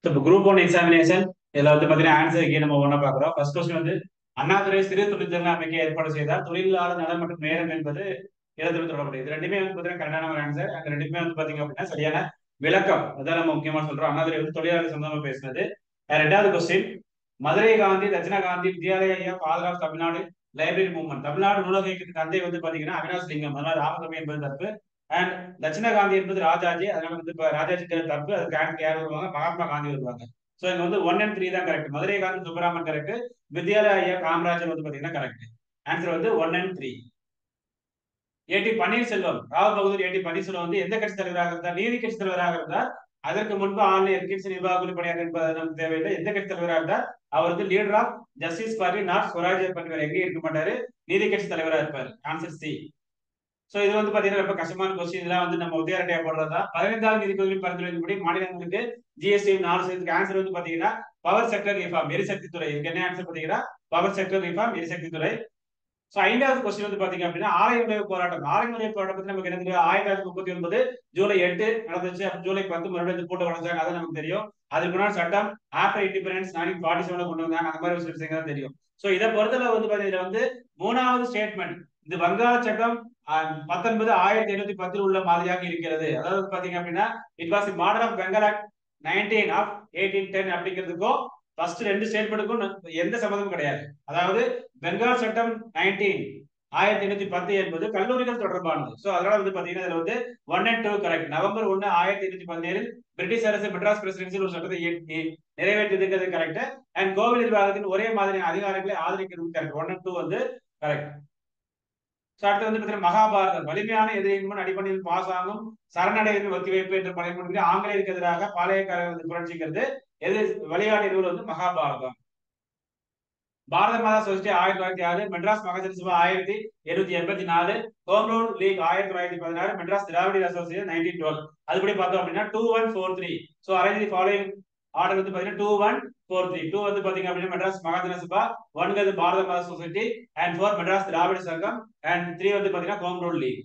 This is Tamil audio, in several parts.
இப்போ குரூப் ஒன் எக்ஸாமினேஷன் இதுல வந்து பாத்தீங்கன்னா ஆன்சர் கீ நம்ம ஒண்ணா பாக்குறோம் ஃபர்ஸ்ட் கொஸ்டின் வந்து அண்ணாதுரை சிறு தொழிற்சங்க அமைக்க ஏற்பாடு செய்தார் தொழிலாளர் நலம் மற்றும் நேரம் என்பது இடத்துல தொடர்புடையது ரெண்டுமே வந்து பாத்தீங்கன்னா கரெக்டான ஒரு ஆன்சர் அந்த ரெண்டுமே வந்து பாத்தீங்க அப்படின்னா சரியான விளக்கம் அதான் நம்ம முக்கியமா சொல்றோம் அண்ணாதுரை வந்து தொழிலாளர் சம்பந்தமா பேசினது அஹ் ரெண்டாவது கொஸ்டின் மதுரை காந்தி தட்சிண காந்தி வித்யாலயா ஐயா father of Tamil Nadu library movement Tamil Nadu நூலக இயக்கத்தின் தந்தை வந்து பாத்தீங்கன்னா அவினாஷ் லிங்கம் அதனால ராமகவி என்பது தப்பு அண்ட் தட்சிண காந்தி என்பது ராஜாஜி அதனால வந்து இப்ப ராஜாஜி பேர் தப்பு அதுக்கு ஆன்சர் யார் வருவாங்க மகாத்மா காந்தி வருவாங்க சோ இங்க வந்து ஒன் அண்ட் த்ரீ தான் கரெக்ட் மதுரை காந்தி சுப்பராமன் கரெக்ட் வித்யாலயா ஐயா காமராஜர் வந்து பாத்தீங்கன்னா கரெக்ட் ஆன்சர் வந்து one and three AT Panneerselvam Rao Bahadur AT Panneerselvam வந்து எந்த கட்சி தலைவராக இருந்தார் நீதி கட்சி தலைவராக இருந்தார் அதற்கு முன்பு ஆன்லைன் கீழ்ச்சி நிர்வாக குழு பணியாற்ற என்பது நமக்கு தேவையில்லை எந்த கட்சி தலைவராக இருந்தார் அவர் வந்து leader of justice party not Swaraj party எங்கேயும் இருக்க மாட்டாரு நீதி கட்சி தலைவராக இருப்பார் ஆன்சர் சி சோ இது வந்து பாத்தீங்கன்னா ரொம்ப கஷ்டமான கொஸ்டின் இதெல்லாம் வந்து நம்ம உதயரட்டையா போடுறதா பதினைந்தாவது நீதிபதிகளின் பரிந்துரையின்படி மாநிலங்களுக்கு ஜிஎஸ்டி நாலு சேர்த்துக்கு ஆன்சர் வந்து பாத்தீங்கன்னா பவர் செக்டர் ரிஃபார்ம் எரிசக்தி துறை இதுக்கு என்ன ஆன்சர் பாத்தீங்கன்னா பவர் செக்டர் ரிஃபார்ம் எரிசக்தி துறை சோ ஐந்தாவது கொஸ்டின் வந்து பாத்தீங்க அப்படின்னா ஆலய நுழைவு போராட்டம் ஆலய நுழைவு போராட்டம் பத்தி நமக்கு என்ன தெரியும் ஆயிரத்தி தொள்ளாயிரத்தி முப்பத்தி ஒன்பது ஜூலை எட்டு நடந்துச்சு அப்ப ஜூலை பத்து மறுபடியும் போட்டு உடஞ்சாங்க அது நமக்கு தெரியும் அதுக்கு முன்னாடி சட்டம் ஆஃப்டர் இண்டிபெண்டன்ஸ் நைன்டீன் ஃபார்ட்டி செவன்ல கொண்டு வந்தாங்க அந்த மாதிரி ஒரு சில விஷயங்கள் தான் தெரியும் சோ இதை பொறுத்தளவு வந்து பாத்தீங்கன்னா வந்து மூணாவது ஸ்டேட்மெண்ட் இது வங்காள சட்டம் பத்தொன்பது ஆயிரத்தி எண்ணூத்தி பத்தில் உள்ள மாதிரியாக இருக்கிறது அதாவது பாத்தீங்க அப்படின்னா it was model of Bengal act nineteen of eighteen ten அப்படிங்கிறதுக்கும் ஃபர்ஸ்ட் ரெண்டு ஸ்டேட்மெண்ட்டுக்கும் எந்த சம்மந்தமும் கிடையாது அதாவது பெங்கால் சட்டம் நைன்டீன் ஆயிரத்தி எண்ணூத்தி பத்து என்பது கல்லூரிகள் தொடர்பானது சோ அதனால வந்து பாத்தீங்கன்னா இதுல வந்து one and two correct November ஒன்னு ஆயிரத்தி எண்ணூத்தி பதினேழில் பிரிட்டிஷ் அரசு மெட்ராஸ் பிரசிடென்சியில் ஒரு சட்டத்தை நிறைவேற்றிருக்கிறது கரெக்ட் அண்ட் கோவில் நிர்வாகத்தின் ஒரே மாதிரியான அதிகாரங்களை ஆதரிக்கிறது கரெக்ட் ஒன் அண்ட் டூ வந்து கரெக்ட் சோ அடுத்து வந்து பாத்தீங்கன்னா மகாபாரதம் வலிமையான எதிரியின் முன் அடிப்படையில் பாஸ் ஆகும் சரணடைவின் ஒத்திவைப்பு என்ற படைமுறை ஆங்கிலேயருக்கு எதிராக பாளையக்காரர் வந்து புரட்சிக்கிறது எது விளையாட்டு நூல் வந்து மகாபாரதம் பாரத மாதா சொசைட்டி ஆயிரத்தி தொள்ளாயிரத்தி ஆறு மெட்ராஸ் மகஜன சபா ஆயிரத்தி எண்ணூத்தி எண்பத்தி நாலு ஹோம் ரூல் லீக் ஆயிரத்தி தொள்ளாயிரத்தி பதினாறு Madras Dravida association nineteen twelve அதுபடி பார்த்தோம் அப்படின்னா two one four three so arrange following order வந்து பாத்தீங்கன்னா two one four three two வந்து பாத்தீங்க அப்படின்னா மெட்ராஸ் மகாஜன சபா ஒன்கிறது Bharata Mata society and four Madras Dravida Sangam and three வந்து பாத்தீங்கன்னா home rule league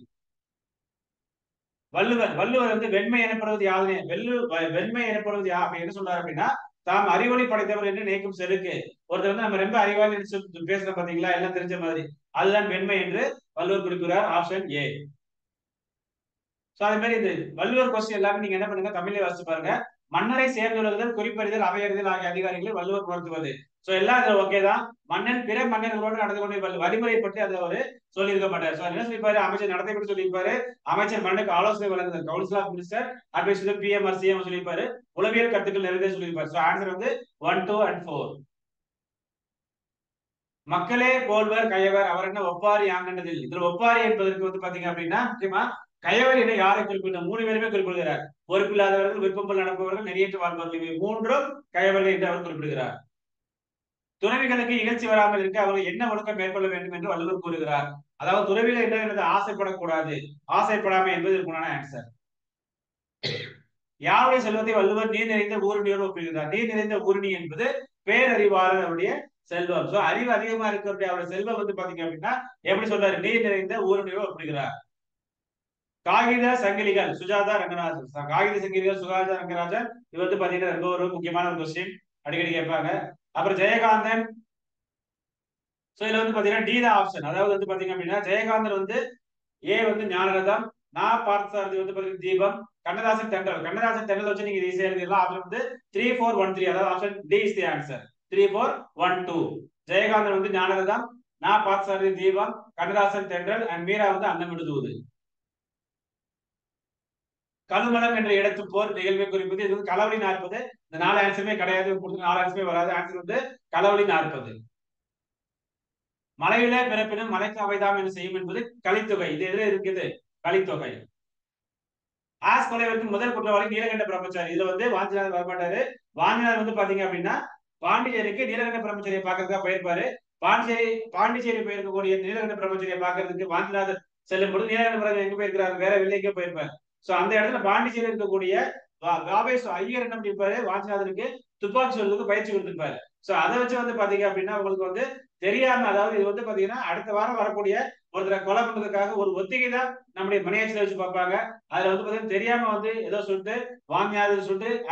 Valluvar Valluvar வந்து வெண்மை எனப்படுவது யாதனே வெள்ளு வெண்மை எனப்படுவது யா அப்படி என்ன சொல்றாரு அப்படின்னா தாம் அறிவொளி படைத்தவர் என்று நினைக்கும் செருக்கு ஒருத்தர் வந்து நம்ம ரொம்ப அறிவாளி பேசுறோம் பாத்தீங்களா எல்லாம் தெரிஞ்ச மாதிரி அதுதான் வெண்மை என்று வள்ளுவர் குறிப்பிடுறார் ஆப்ஷன் ஏ சோ அதே மாதிரி இந்த வள்ளுவர் கொஸ்டின் எல்லாமே நீங்க என்ன பண்ணுங்க தமிழை வாசிச்சு பாருங்க மன்னரை சேர்ந்துள்ளதுடன் குறிப்பறிதல் அவையறிதல் ஆகிய அதிகாரிகளை வள்ளுவர் உணர்த்துவது சோ எல்லாம் இதுல ஓகே தான் மன்னன் பிற மன்னர்களோடு நடந்து கொண்டு வழிமுறை பற்றி அதுல ஒரு சொல்லியிருக்க மாட்டார் சோ என்ன சொல்லிப்பாரு அமைச்சர் நடத்தை பற்றி சொல்லியிருப்பாரு அமைச்சர் மன்னனுக்கு ஆலோசனை வழங்குதல் council of minister advise PM or CM சொல்லியிருப்பாரு உளவியல் கருத்துக்கள் நிறைய சொல்லியிருப்பாரு சோ ஆன்சர் வந்து ஒன் டூ அண்ட் ஃபோர் மக்களே போல்வர் கயவர் அவர் என்ன ஒப்பாரி யாங்கன்னதில் இதுல ஒப்பாரி என்பதற்கு வந்து பாத்தீங்க அப்படின்னா முக்கியமா கயவர் என யாரை குறிப்பிட்ட மூணு பேருமே குறிப்பிடுகிறார் பொறுப்பில்லாதவர்கள் விருப்பங்கள் நடப்பவர்கள் நெறியற்ற வாழ்பவர்கள் இவை மூன்றும் கயவர்கள் என்று அவர் குறிப்பிடுகிறார் துறவிகளுக்கு இகழ்ச்சி வராமல் இருக்க அவர்கள் என்ன ஒழுக்கம் மேற்கொள்ள வேண்டும் என்று வள்ளுவர் கூறுகிறார் அதாவது துறவிகள் என்ன என்பது ஆசைப்படக்கூடாது ஆசைப்படாமை என்பது இதற்குண்டான ஆன்சர் யாருடைய செல்வத்தை வள்ளுவர் நீர் நிறைந்த ஊருணியோடு ஒப்பிடுகிறார் நீர் நிறைந்த ஊருணி என்பது பேரறிவாளர் அவருடைய செல்வம் சோ அறிவு அதிகமா இருக்கக்கூடிய அவருடைய செல்வம் வந்து பாத்தீங்க அப்படின்னா எப்படி சொல்றாரு நீர் நிறைந்த ஊருணியோடு ஒப்பிடுகிறார் காகித சங்கிலிகள் சுஜாதா ரங்கராஜன் காகித சங்கிலிகள் சுஜாதா ரங்கராஜன் இது வந்து பாத்தீங்கன்னா ரொம்ப ஒரு முக்கியமான ஒரு கொஸ்டின் அடிக்கடி கேட்பாங்க அப்புறம் ஜெயகாந்தன் சோ இதுல வந்து பாத்தீங்கன்னா டி தான் ஆப்ஷன் அதாவது வந்து பாத்தீங்க அப்படின்னா ஜெயகாந்தன் வந்து ஏ வந்து ஞானரதம் நான் பார்த்தது வந்து பாத்தீங்கன்னா தீபம் கண்ணதாசன் தென்றல் கண்ணதாசன் தென்றல் வச்சு நீங்க ஈஸியா எழுதிடலாம் ஆப்ஷன் வந்து த்ரீ ஃபோர் ஒன் த்ரீ அதாவது option D is the answer three four one two Jayakanthan வந்து ஞானரதம் நான் பார்த்தது தீபம் கண்ணதாசன் தென்றல் அண்ட் மீரா வந்து அன்னம் எழுதுவது கழுமலம் என்ற இடத்து போர் நிகழ்வை குறிப்பது இது வந்து களவழி நாற்பது இந்த நாலு ஆன்சருமே கிடையாது கொடுத்த நாலு ஆன்சருமே வராது ஆன்சர் வந்து களவழி நாற்பது மலையில பிறப்பினும் மலைக்கு அவைதாம் என்ன செய்யும் என்பது கலித்தொகை இது எதுல இருக்குது கலித்தொகை ஆஸ் கொலைவருக்கு முதல் குற்றவாளி நீலகண்ட பிரம்மச்சாரி இதுல வந்து வாஞ்சிநாதன் வரமாட்டாரு வாஞ்சிநாதன் வந்து பாத்தீங்க அப்படின்னா பாண்டிச்சேரிக்கு நீலகண்ட பிரம்மச்சாரியை பாக்குறதுக்காக போயிருப்பாரு பாண்டிச்சேரி பாண்டிச்சேரி போயிருக்கக்கூடிய நீலகண்ட பிரம்மச்சாரியை பாக்குறதுக்கு வாஞ்சிநாதன் செல்லும் பொழுது நீலகண்ட பிரம்மச்சாரி எங்க போயிருக்கிறாரு வேற வில்லைக்கே போயிருப்பாரு சோ அந்த இடத்துல பாண்டிச்சேரி இருக்கக்கூடிய ராபேஷ் ஐயர் என்ன பண்ணிருப்பாரு வாஞ்சிநாதனுக்கு துப்பாக்கி சொல்றதுக்கு பயிற்சி கொடுத்திருப்பாரு சோ அதை வச்சு வந்து பாத்தீங்க அப்படின்னா உங்களுக்கு வந்து தெரியாம அதாவது இது வந்து பாத்தீங்கன்னா அடுத்த வாரம் வரக்கூடிய ஒருத்தரை கொலை பண்றதுக்காக ஒரு ஒத்திகை தான் நம்முடைய மணியாட்சியில வச்சு பார்ப்பாங்க அதுல வந்து பாத்தீங்கன்னா தெரியாம வந்து ஏதோ சொல்லிட்டு வாங்கியாதுன்னு சொல்லிட்டு ஆஸ்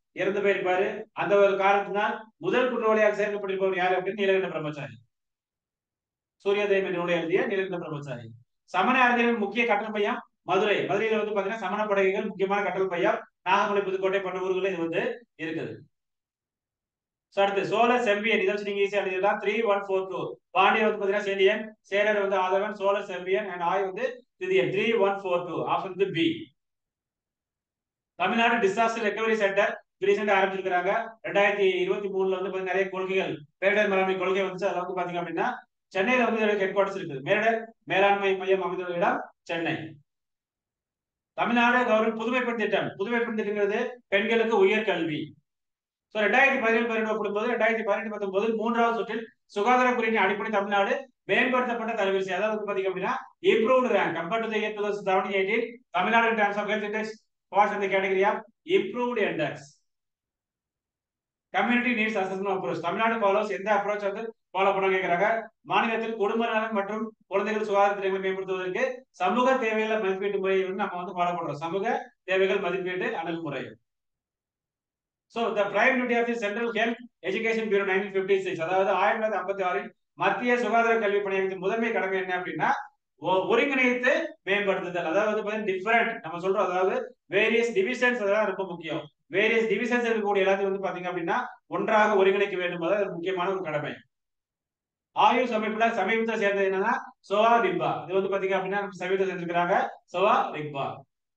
இறந்து போயிருப்பாரு அந்த ஒரு காரணத்தினால் முதல் குற்றவாளியாக சேர்க்கப்பட்டிருப்பவர் யார் அப்படின்னு நீலகண்ட பிரம்மச்சாரி சூரியதேவன் நூலை எழுதிய நீலகண்ட பிரம்மச்சாரி சமண அறிஞர்கள் முக்கிய கட்டல் பையம் மதுரை மதுரையில வந்து பாத்தீங்கன்னா சமண படகுகள் முக்கியமான கட்டல் பையம் நாகமலை புதுக்கோட்டை போன்ற ஊர்கள் இது வந்து இருக்குது So, அடுத்து சோழ செம்பியன் இதை வச்சு நீங்க ஈஸியா எழுதிடலாம் three one four two Pandiyan வந்து பாத்தீங்கன்னா செலியன் சேரர் வந்து ஆதவன் சோழ செம்பியன் அண்ட் ஆய் வந்து Thithiyan three one four two option வந்து B Tamil Nadu disaster recovery centre ரீசெண்டா ஆரம்பிச்சிருக்காங்க ரெண்டாயிரத்தி இருபத்தி மூணுல வந்து பாத்தீங்கன்னா நிறைய கொள்கைகள் பேரிடர் மேலாண்மை கொள்கை வந்துச்சு அதுல வந்து பாத்தீங்க அப்படின்னா சென்னையில வந்து இதோட ஹெட் குவார்டர்ஸ் இருக்குது மேரிடர் மேலாண்மை மையம் அமைந்துள்ள இடம் சென்னை தமிழ்நாடு கவர்மெண்ட் புதுமைப்பெண் திட்டம் புதுமைப்பெண் திட்டங்கிறது பெண்களுக்கு உயர்கல்வி சோ ரெண்டாயிரத்தி பதினேழு பதினெட்டு ஒப்பிடும்போது ரெண்டாயிரத்தி பதினெட்டு பத்தொன்பது மூன்றாவது சுற்றில் சுகாதார குறியின் அடிப்படை தமிழ்நாடு மேம்படுத்தப்பட்ட தரவரிசை அதாவது வந்து பாத்தீங்க அப்படின்னா improved rank compared to year two thousand seventeen eighteen Tamil Nadu in terms of health index falls இந்த category of improved index community needs assessment approach Tamil Nadu follows எந்த அப்ரோச் வந்து ஃபாலோ பண்ண கேட்கிறாங்க மாநிலத்தில் குடும்ப நலன் மற்றும் குழந்தைகள் சுகாதார திட்டங்களை மேம்படுத்துவதற்கு சமூக தேவைகளை மதிப்பீட்டு முறையை வந்து நம்ம வந்து ஃபாலோ பண்றோம் சமூக தேவைகள் மதிப்பீட்டு அணுகுமுறை so the prime duty of the central health education bureau nineteen fifty six அதாவது ஆயிரத்தி தொள்ளாயிரத்தி ஐம்பத்தி ஆறில் மத்திய சுகாதார கல்வி பணியகத்தின் முதன்மை கடமை என்ன அப்படின்னா ஒ- ஒருங்கிணைத்து மேம்படுத்துதல் அதாவது வந்து பாத்தீங்கன்னா டிஃபரெண்ட் நம்ம சொல்றோம் அதாவது வேரியஸ் டிவிஷன்ஸ் அதெல்லாம் ரொம்ப முக்கியம் வேரியஸ் டிவிஷன்ஸ் இருக்கக்கூடிய எல்லாத்தையும் வந்து பாத்தீங்க அப்படின்னா ஒன்றாக ஒருங்கிணைக்க வேண்டும் அதாவது அது முக்கியமான ஒரு கடமை ஆயுஷ் அமைப்புல சமீபத்தில் சேர்ந்தது என்னன்னா சோவா ரிப்பா இது வந்து பாத்தீங்க அப்படின்னா நம்ம சமீபத்தில் செஞ்சிருக்கிறாங்க சோவா ரிப்பா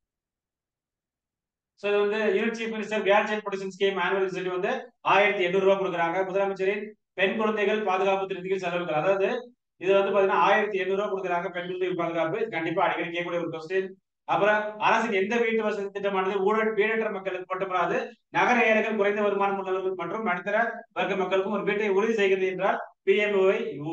சோ இது வந்து unit chief minister care child protection scheme annual result வந்து ஆயிரத்தி எண்ணூறு ரூபாய் கொடுக்குறாங்க முதலமைச்சரின் பெண் குழந்தைகள் பாதுகாப்பு திட்டத்தில் செலவுகள் அதாவது இது வந்து பாத்தீங்கன்னா ஆயிரத்தி எண்ணூறு ரூபாய் கொடுக்குறாங்க பெண் குழந்தைகள் பாதுகாப்பு இது கண்டிப்பா அடிக்கடி கேட்கக்கூடிய ஒரு கொஸ்டின் அப்புறம் அரசின் எந்த வீட்டு வசதி திட்டமானது ஊழல் வீடற்ற மக்களுக்கு மட்டுமல்லாது நகர ஏழைகள் குறைந்த வருமானம் உள்ளவர்கள் மற்றும் நடுத்தர வர்க்க மக்களுக்கும் ஒரு வீட்டை உறுதி செய்கிறது என்றால் பிஎம்ஓஐ யூ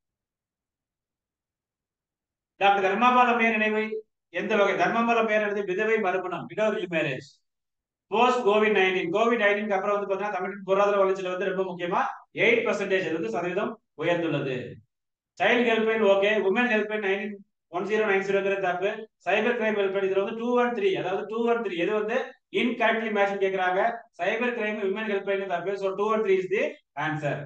டாக்டர் தர்மாபால் அம்மையார் நினைவை எந்த வகை தர்மபால் அம்மையார் எழுதிய விதவை மறுமணம் widow marriage post Covid nineteen Covid nineteen அப்புறம் வந்து பாத்தீங்கன்னா தமிழ் பொருளாதார வளர்ச்சியில வந்து ரொம்ப முக்கியமா எயிட் பர்சன்டேஜ் வந்து சதவீதம் உயர்ந்துள்ளது child helpline okay women helpline nineteen one zero nine ஜீரோங்கிற தப்பு சைபர் கிரைம் ஹெல்ப்லைன் இதுல வந்து டூ ஒன் த்ரீ அதாவது டூ ஒன் த்ரீ இது வந்து இன்கரெக்ட்லி மேட்ச் கேக்குறாங்க சைபர் கிரைம் உமன் ஹெல்ப்லைன் தப்பு so two one three is the answer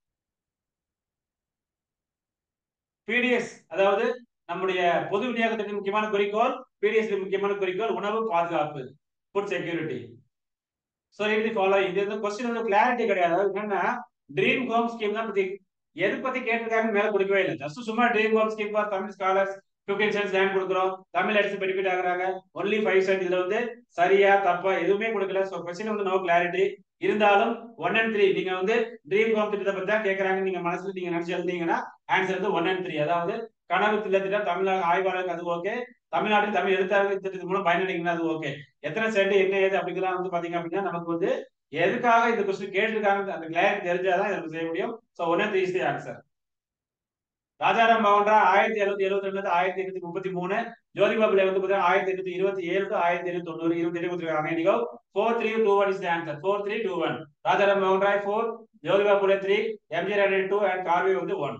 PDS அதாவது நம்முடைய பொது விநியோகத்திற்கு முக்கியமான குறிக்கோள் பிடிஎஸ் முக்கியமான குறிக்கோள் உணவு பாதுகாப்பு ஃபுட் செக்யூரிட்டி ஸோ இது ஃபாலோ இது வந்து கொஸ்டின் வந்து கிளாரிட்டி கிடையாது அதாவது என்னன்னா ட்ரீம் ஹோம் ஸ்கீம் தான் பத்தி எது பத்தி கேட்டிருக்காங்க மேல கொடுக்கவே இல்லை ஜஸ்ட் சும்மா dream home scheme for Tamil scholars fifteen cents land கொடுக்குறோம் தமிழ் அடிச்சு பெனிஃபிட் ஆகுறாங்க ஒன்லி ஃபைவ் சென்ட் இதுல வந்து சரியா தப்பா எதுவுமே கொடுக்கல ஸோ கொஸ்டின் வந்து நோ கிளாரிட்டி இருந்தாலும் ஒன் அண்ட் த்ரீ நீங்க வந்து ட்ரீம் ஹோம் திட்டத்தை பத்தி தான் கேட்கறாங்க நீங்க மனசுல நீங்க நினைச்சு எழுந்தீங்கன்னா ஆன்சர் வந்து ஒன் அண்ட் த்ரீ அதாவது கனவு திட்டத்திடம் தமிழக ஆய்வாளருக்கு அது ஓகே தமிழ்நாட்டில் தமிழ் எழுத்தாளர்கள் திட்டத்தின் மூலம் பயனடைங்கன்னா அது ஓகே எத்தனை சென்ட் என்ன ஏது அப்படிங்கிறதெல்லாம் வந்து பாத்தீங்க அப்படின்னா நமக்கு வந்து எதுக்காக இந்த கொஸ்டின் கேட்டிருக்காங்க அந்த கிளாரிட்டி தெரிஞ்சாதான் இதை செய்ய முடியும் so one and three is the answer Rajaram பவன்ரா ஆயிரத்தி எழுநூத்தி எழுபத்தி ரெண்டுல ஆயிரத்தி எண்ணூத்தி முப்பத்தி மூணு ஜோதிபா பிள்ளை வந்து பாத்தீங்கன்னா ஆயிரத்தி எண்ணூத்தி இருபத்தி ஏழு டு ஆயிரத்தி எண்ணூத்தி தொண்ணூறு இருபத்தி ஏழு கொடுத்துருக்காங்க இன்னைக்கு four three two one is the answer four three two one Rajaram மோகன் Roy four Jyotiba Phule three MG Rani two and Karve வந்து ஒன்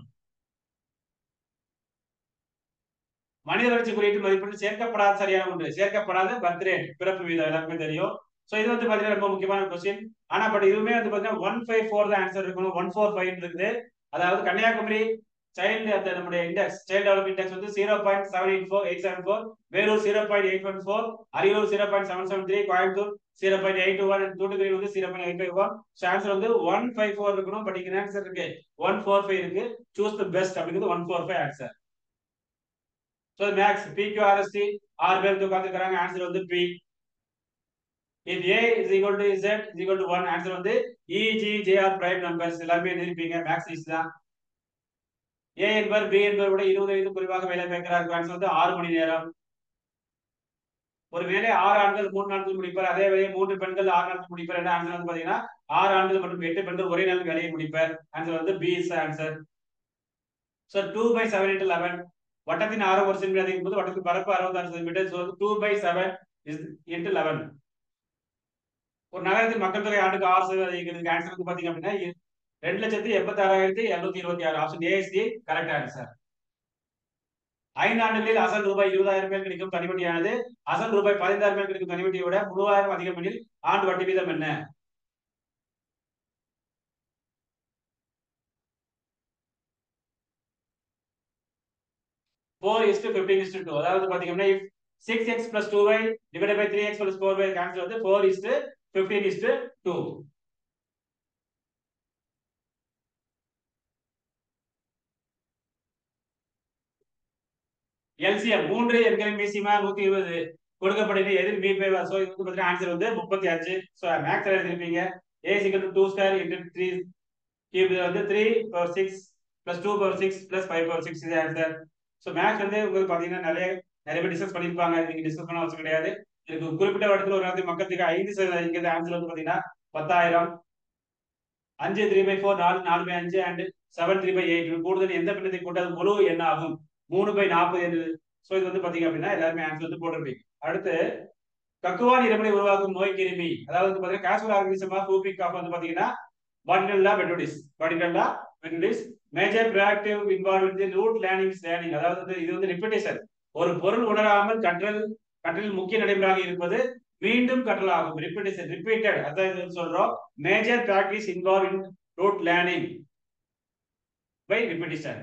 மனித வளர்ச்சி குறியீட்டு மதிப்பீடு சேர்க்கப்படாத சரியான ஒன்று சேர்க்கப்படாத பர்த் ரேட் பிறப்பு வீதம் எல்லாருக்குமே தெரியும் சோ இது வந்து பாத்தீங்கன்னா ரொம்ப முக்கியமான கொஸ்டின் ஆனா பட் இதுவுமே வந்து பாத்தீங்கன்னா ஒன் ஃபைவ் ஃபோர் தான் ஆன்சர் இருக்கணும் ஒன் ஃபோர் ஃபைவ் இருக்குது அதாவது கன்னியாகுமரி சைல்டு அந்த நம்முடைய இண்டெக்ஸ் சைல்டு டெவலப் இண்டெக்ஸ் வந்து zero point seven eight four eight seven four Vellore zero point eight one four Ariyalur zero point seven seven three Coimbatore zero point eight two one Thoothukudi வந்து zero point eight five one answer வந்து ஒன் ஃபைவ் ஃபோர் இருக்கணும் பட் இங்க ஆன்சர் இருக்கு ஒன் ஃபோர் ஃபைவ் இருக்கு சூஸ் த பெஸ்ட் அப்படிங்கிறது one four five answer so maths PQRST ஆறு பேர் உட்காந்துருக்காங்க ஆன்சர் வந்து B if A is equal to Z is equal to one answer வந்து இஜி ஜேஆர் பிரைம் நம்பர்ஸ் எல்லாமே எழுதிருப்பீங்க மேக்ஸ் இஸ் தான் ஏ என்பவர் பி என்பவர் விட இருபது வயது குறைவாக வேலை பார்க்கிறார்கள் ஆன்சர் வந்து ஆறு மணி நேரம் ஒரு வேலை ஆறு ஆண்கள் மூணு நாட்கள் முடிப்பார் அதே வேலையை மூன்று பெண்கள் ஆறு நாட்கள் முடிப்பார் என்ன ஆன்சர் வந்து பாத்தீங்கன்னா ஆறு ஆண்கள் மற்றும் எட்டு பெண்கள் ஒரே நாள் வேலையை முடிப்பார் ஆன்சர் வந்து B is answer so two by seven into eleven வட்டத்தின் ஆரம் ஒரு சென்டிமீட்டர் அதிகம் போது வட்டத்தின் பரப்பு அறுபத்தாறு centimetre so two by seven is into eleven ஒரு நகரத்தின் மக்கள் தொகை ஆண்டுக்கு ஆறு சதவீதம் அதிகரிக்கிறதுக்கு ஆன்சர் வந்து பாத்தீங்க அப்படின்னா இ- ரெண்டு லட்சத்தி எண்பத்தி ஆறாயிரத்தி எழுநூத்தி இருபத்தி ஆறு ஆப்ஷன் ஏஎஸ்டி கரெக்ட் ஆன்சர் ஐந்து ஆண்டுகளில் அசல் ரூபாய் இருபதாயிரம் மேல் கிடைக்கும் தனிவட்டியானது அசல் ரூபாய் பதினைந்தாயிரம் மேல் கிடைக்கும் தனிவட்டியை விட மூவாயிரம் அதிகம் எனில் ஆண்டு வட்டி வீதம் என்ன four is to fifteen is to two அதாவது பாத்தீங்கன்னா if six x plus two y divide by three x plus four y cancel வந்து four is to fifteen is to two LCM மூன்று எண்களின் மீசியமா நூத்தி இருபது கொடுக்கப்படுது எதில் மீ பை சோ இது வந்து பாத்தீங்கன்னா ஆன்சர் வந்து முப்பத்தி அஞ்சு சோ மேக்ஸ் எழுதிருப்பீங்க ஏ சிக்கல் two square into three cube வந்து three power six plus two power six plus five power six இது ஆன்சர் ஸோ மேக்ஸ் வந்து உங்களுக்கு பாத்தீங்கன்னா நிறைய நிறைய பேர் டிஸ்கஸ் பண்ணியிருப்பாங்க நீங்க டிஸ்கஸ் பண்ண அவசியம் கிடையாது இதுக்கு குறிப்பிட்ட இடத்துல ஒரு நேரத்துக்கு மக்களுக்கு ஐந்து சதவீதம் இங்க ஆன்சர் வந்து பாத்தீங்கன்னா பத்தாயிரம் அஞ்சு த்ரீ பை ஃபோர் நாலு நாலு பை அஞ்சு and seven three by eight கூடுதல் எந்த பின்னத்தை கூட்டாது முழு என்ன ஆகும் மூணு பை நாற்பது என்று ஸோ இது வந்து பாத்தீங்க அப்படின்னா எல்லாருமே ஆன்சர் வந்து போட்டிருப்பீங்க அடுத்து கக்குவான் இறப்பை உருவாக்கும் நோய் கிருமி அதாவது வந்து பாத்தீங்கன்னா காசுவல் ஆர்கனிசமா ஃபூபிக் காஃப் வந்து பாத்தீங்கன்னா bordetella pertussis bordetella pertussis major practice involve in rote learning learning அதாவது வந்து இது வந்து ரிப்பிட்டேஷன் ஒரு பொருள் உணராமல் கற்றல் கற்றலில் முக்கிய நடைமுறையாக இருப்பது மீண்டும் கற்றல் ஆகும் ரிப்பிட்டேஷன் ரிப்பீட்டட் அதான் இது சொல்றோம் major practice involve in rote learning by repetition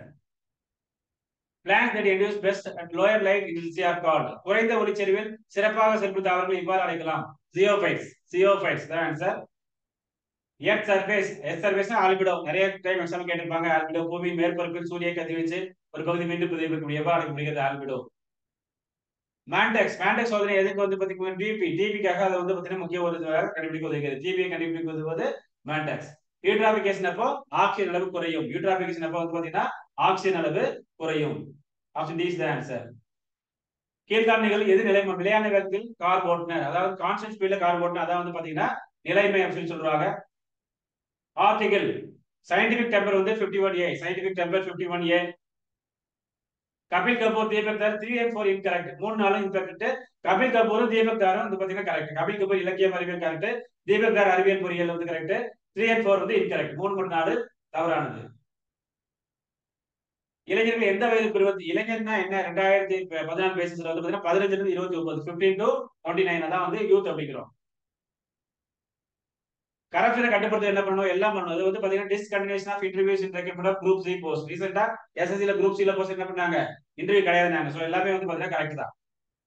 plants that induce best at lower light intensity are called குறைந்த ஒளிச்செறிவில் சிறப்பாக செல்பு தாவரங்கள் இவ்வாறு அழைக்கலாம் ஜியோஃபைட்ஸ் ஜியோஃபைட்ஸ் தான் answer earth surface earth surface albedo நிறைய டைம் எக்ஸாம் கேட்டிருப்பாங்க ஆல்பிடோ பூமி மேற்பரப்பில் சூரிய கதிர்வீச்சு ஒரு பகுதி மீண்டும் புதையக்கூடிய எவ்வாறு அழைக்கப்படுகிறது ஆல்பிடோ மேண்டெக்ஸ் மேண்டெக்ஸ் சோதனை எதுக்கு வந்து பாத்தீங்கன்னா டிபி டிபிக்காக அதை வந்து பாத்தீங்கன்னா முக்கிய ஒரு கண்டுபிடிக்க உதவுகிறது டிபியை கண்டுபிடிக்க உதவுவது மேண்டெக்ஸ் யூட்ராபிகேஷன் அப்போ ஆக்சிஜன் அளவு குறையும் யூட்ராபிகேஷன் அப்போ வந்து பாத்தீங்கன்னா ஆக்சிஜன் அளவு குறையும் option D is the answer கீழ்காரணிகள் எது நிலை நிலையான வேகத்தில் கார் ஓட்டுனர் அதாவது கான்ஸ்டன்ட் ஸ்பீட்ல கார் ஓட்டுனர் அதான் வந்து பாத்தீங்கன்னா நிலைமை அப்படின்னு சொல்றாங்க ஆர்டிகல் சயின்டிபிக் டெம்பர் வந்து fifty one A scientific temper fifty one A Kapil Kapoor Deepak Dhar three and four incorrect மூணு நாளும் இன்கரெக்ட் கபில் கபூரும் தீபக் தாரும் வந்து பாத்தீங்கன்னா கரெக்ட் கபில் கபூர் இலக்கியம் அறிவியல் கரெக்ட் தீபக் தார் அறிவியல் பொறியியல் வந்து கரெக்ட் த்ரீ அண்ட் ஃபோர் வந்து இன்கரெக்ட் மூணு மூணு நாலு தவறானது இளைஞர்கள் எந்த வயது பிரிவது இளைஞர்னா என்ன ரெண்டாயிரத்தி பதினாலு பேசிஸ்ல வந்து பாத்தீங்கன்னா பதினஞ்சுல இருந்து இருபத்தி ஒன்பது பிப்டீன் டு டுவெண்ட்டி நைன் தான் வந்து யூத் அப்படிங்கிறோம் கரப்ஷனை கட்டுப்படுத்த என்ன பண்ணணும் எல்லாம் பண்ணணும் அது வந்து பாத்தீங்கன்னா discontinuation of interviews in recommend group C post ரீசெண்டா எஸ்எஸ்சில குரூப் சில போஸ்ட் என்ன பண்ணாங்க இன்டர்வியூ கிடையாதுனாங்க சோ எல்லாமே வந்து பாத்தீங்கன்னா கரெக்ட் தான்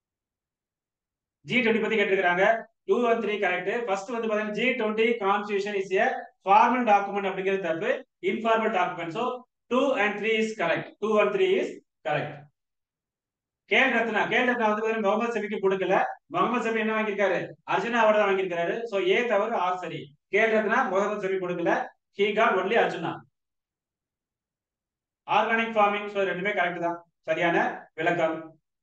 ஜி டுவெண்ட்டி பத்தி கேட்டிருக்காங்க two one three correct first வந்து பாத்தீங்கன்னா G twenty constitution is a formal document அப்படிங்கிறது தப்பு informal document so two and three is correct two and three is correct Khel Ratna Khel Ratna வந்து பாத்தீங்கன்னா முகமது சபிக்கு கொடுக்கல முகமது சபி என்ன வாங்கியிருக்காரு அர்ஜுனா அவார்டு தான் வாங்கியிருக்காரு சோ ஏ தவிர ஆர் சரி கேல் ரத்னா முகமது சபி கொடுக்கல he got only Arjuna organic farming so ரெண்டுமே கரெக்ட் தான் சரியான விளக்கம்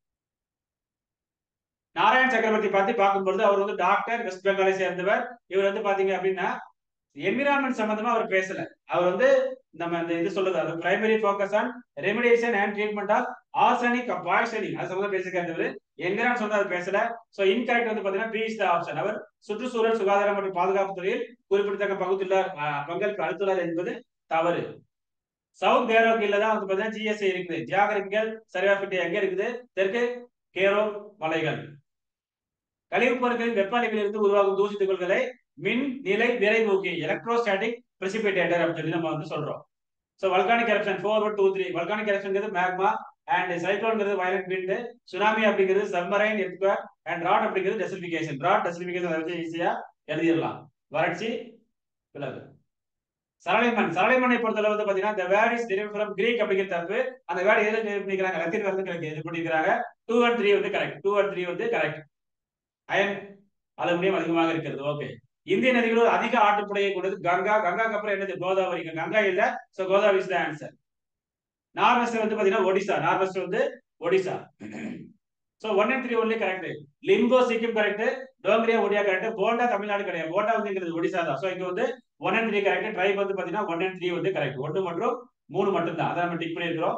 நாராயண் சக்கரவர்த்தி பார்த்து பார்க்கும்பொழுது அவர் வந்து டாக்டர் வெஸ்ட் பெங்காலை சேர்ந்தவர் இவர் வந்து பாத்தீங்க அப்படின்னா என்விரான்மெண்ட் சம்பந்தமா அவர் பேசல அவர் வந்து நம்ம இந்த இது சொல்றது அது primary focus on remediation and treatment of arsenic poisoning அது சம்பந்தம் பேசிக்கிறது என்விரான் சொன்னா அது பேசல சோ இன்கரெக்ட் வந்து பாத்தீங்கன்னா பி இஸ் த ஆப்ஷன் அவர் சுற்றுச்சூழல் சுகாதாரம் மற்றும் பாதுகாப்பு துறையில் குறிப்பிடத்தக்க பகுத்துள்ளார் பங்களிப்பு அளித்துள்ளார் என்பது தவறு சவுத் கேரோக்கில தான் வந்து பாத்தீங்கன்னா ஜிஎஸ்ஐ இருக்குது ஜியாகிரபிக்கல் சர்வே ஆஃப் இந்தியா எங்க இருக்குது தெற்கு கேரோ மலைகள் கழிவுப் பொருட்களின் வெப்ப அளவிலிருந்து உருவாகும் தூசி துகள்களை மின் நிலை விரைவூக்கி எலக்ட்ரோஸ்டாட்டிக் பிரசிபிடேட்டர் அப்படின்னு சொல்லி நம்ம வந்து சொல்றோம் so volcanic eruption four two three volcanic எரப்ஷன்ங்கிறது மேக்மா அண்ட் சைக்ளோன்ங்கிறது வயலண்ட் விண்ட் சுனாமி அப்படிங்கிறது சப்மரைன் எர்த்குவேக் அண்ட் ராட் அப்படிங்கிறது டெசிபிகேஷன் ராட் டெசிபிகேஷன் அதை வச்சு ஈஸியா எழுதிடலாம் வறட்சி பிளவு சரளைமன் சரளைமனை பொறுத்தளவு வந்து பாத்தீங்கன்னா the word is derived from Greek அப்படிங்கிற தப்பு அந்த வேர்டு எதுல டெரிவ் பண்ணிக்கிறாங்க லத்தீன் வேர்டு இது பண்ணிக்கிறாங்க டூ அண்ட் த்ரீ வந்து கரெக்ட் டூ அண்ட் த்ரீ வந்து கரெக்ட் அயன் அலுமினியம் அதிகமாக இருக்கிறது ஓகே இந்திய நதிகளோடு அதிக ஆட்டுப்படையை கொண்டது கங்கா கங்காக்கு அப்புறம் என்னது கோதாவரி கங்கா இல்ல so Godavari is the answer northwest வந்து பாத்தீங்கன்னா ஒடிசா நார்வெஸ்ட் வந்து Odisha so one and three only correct Limbu Sikkim correct Dongria Odia correct Bonda Tamil Nadu கிடையாது போண்டா வந்து ஒடிசா தான் சோ இங்க வந்து one and three correct tribe வந்து பாத்தீங்கன்னா ஒன் அண்ட் த்ரீ வந்து கரெக்ட் ஒன்று மற்றும் மூணு மட்டும் தான் அதை நம்ம டிக் பண்ணிருக்கிறோம்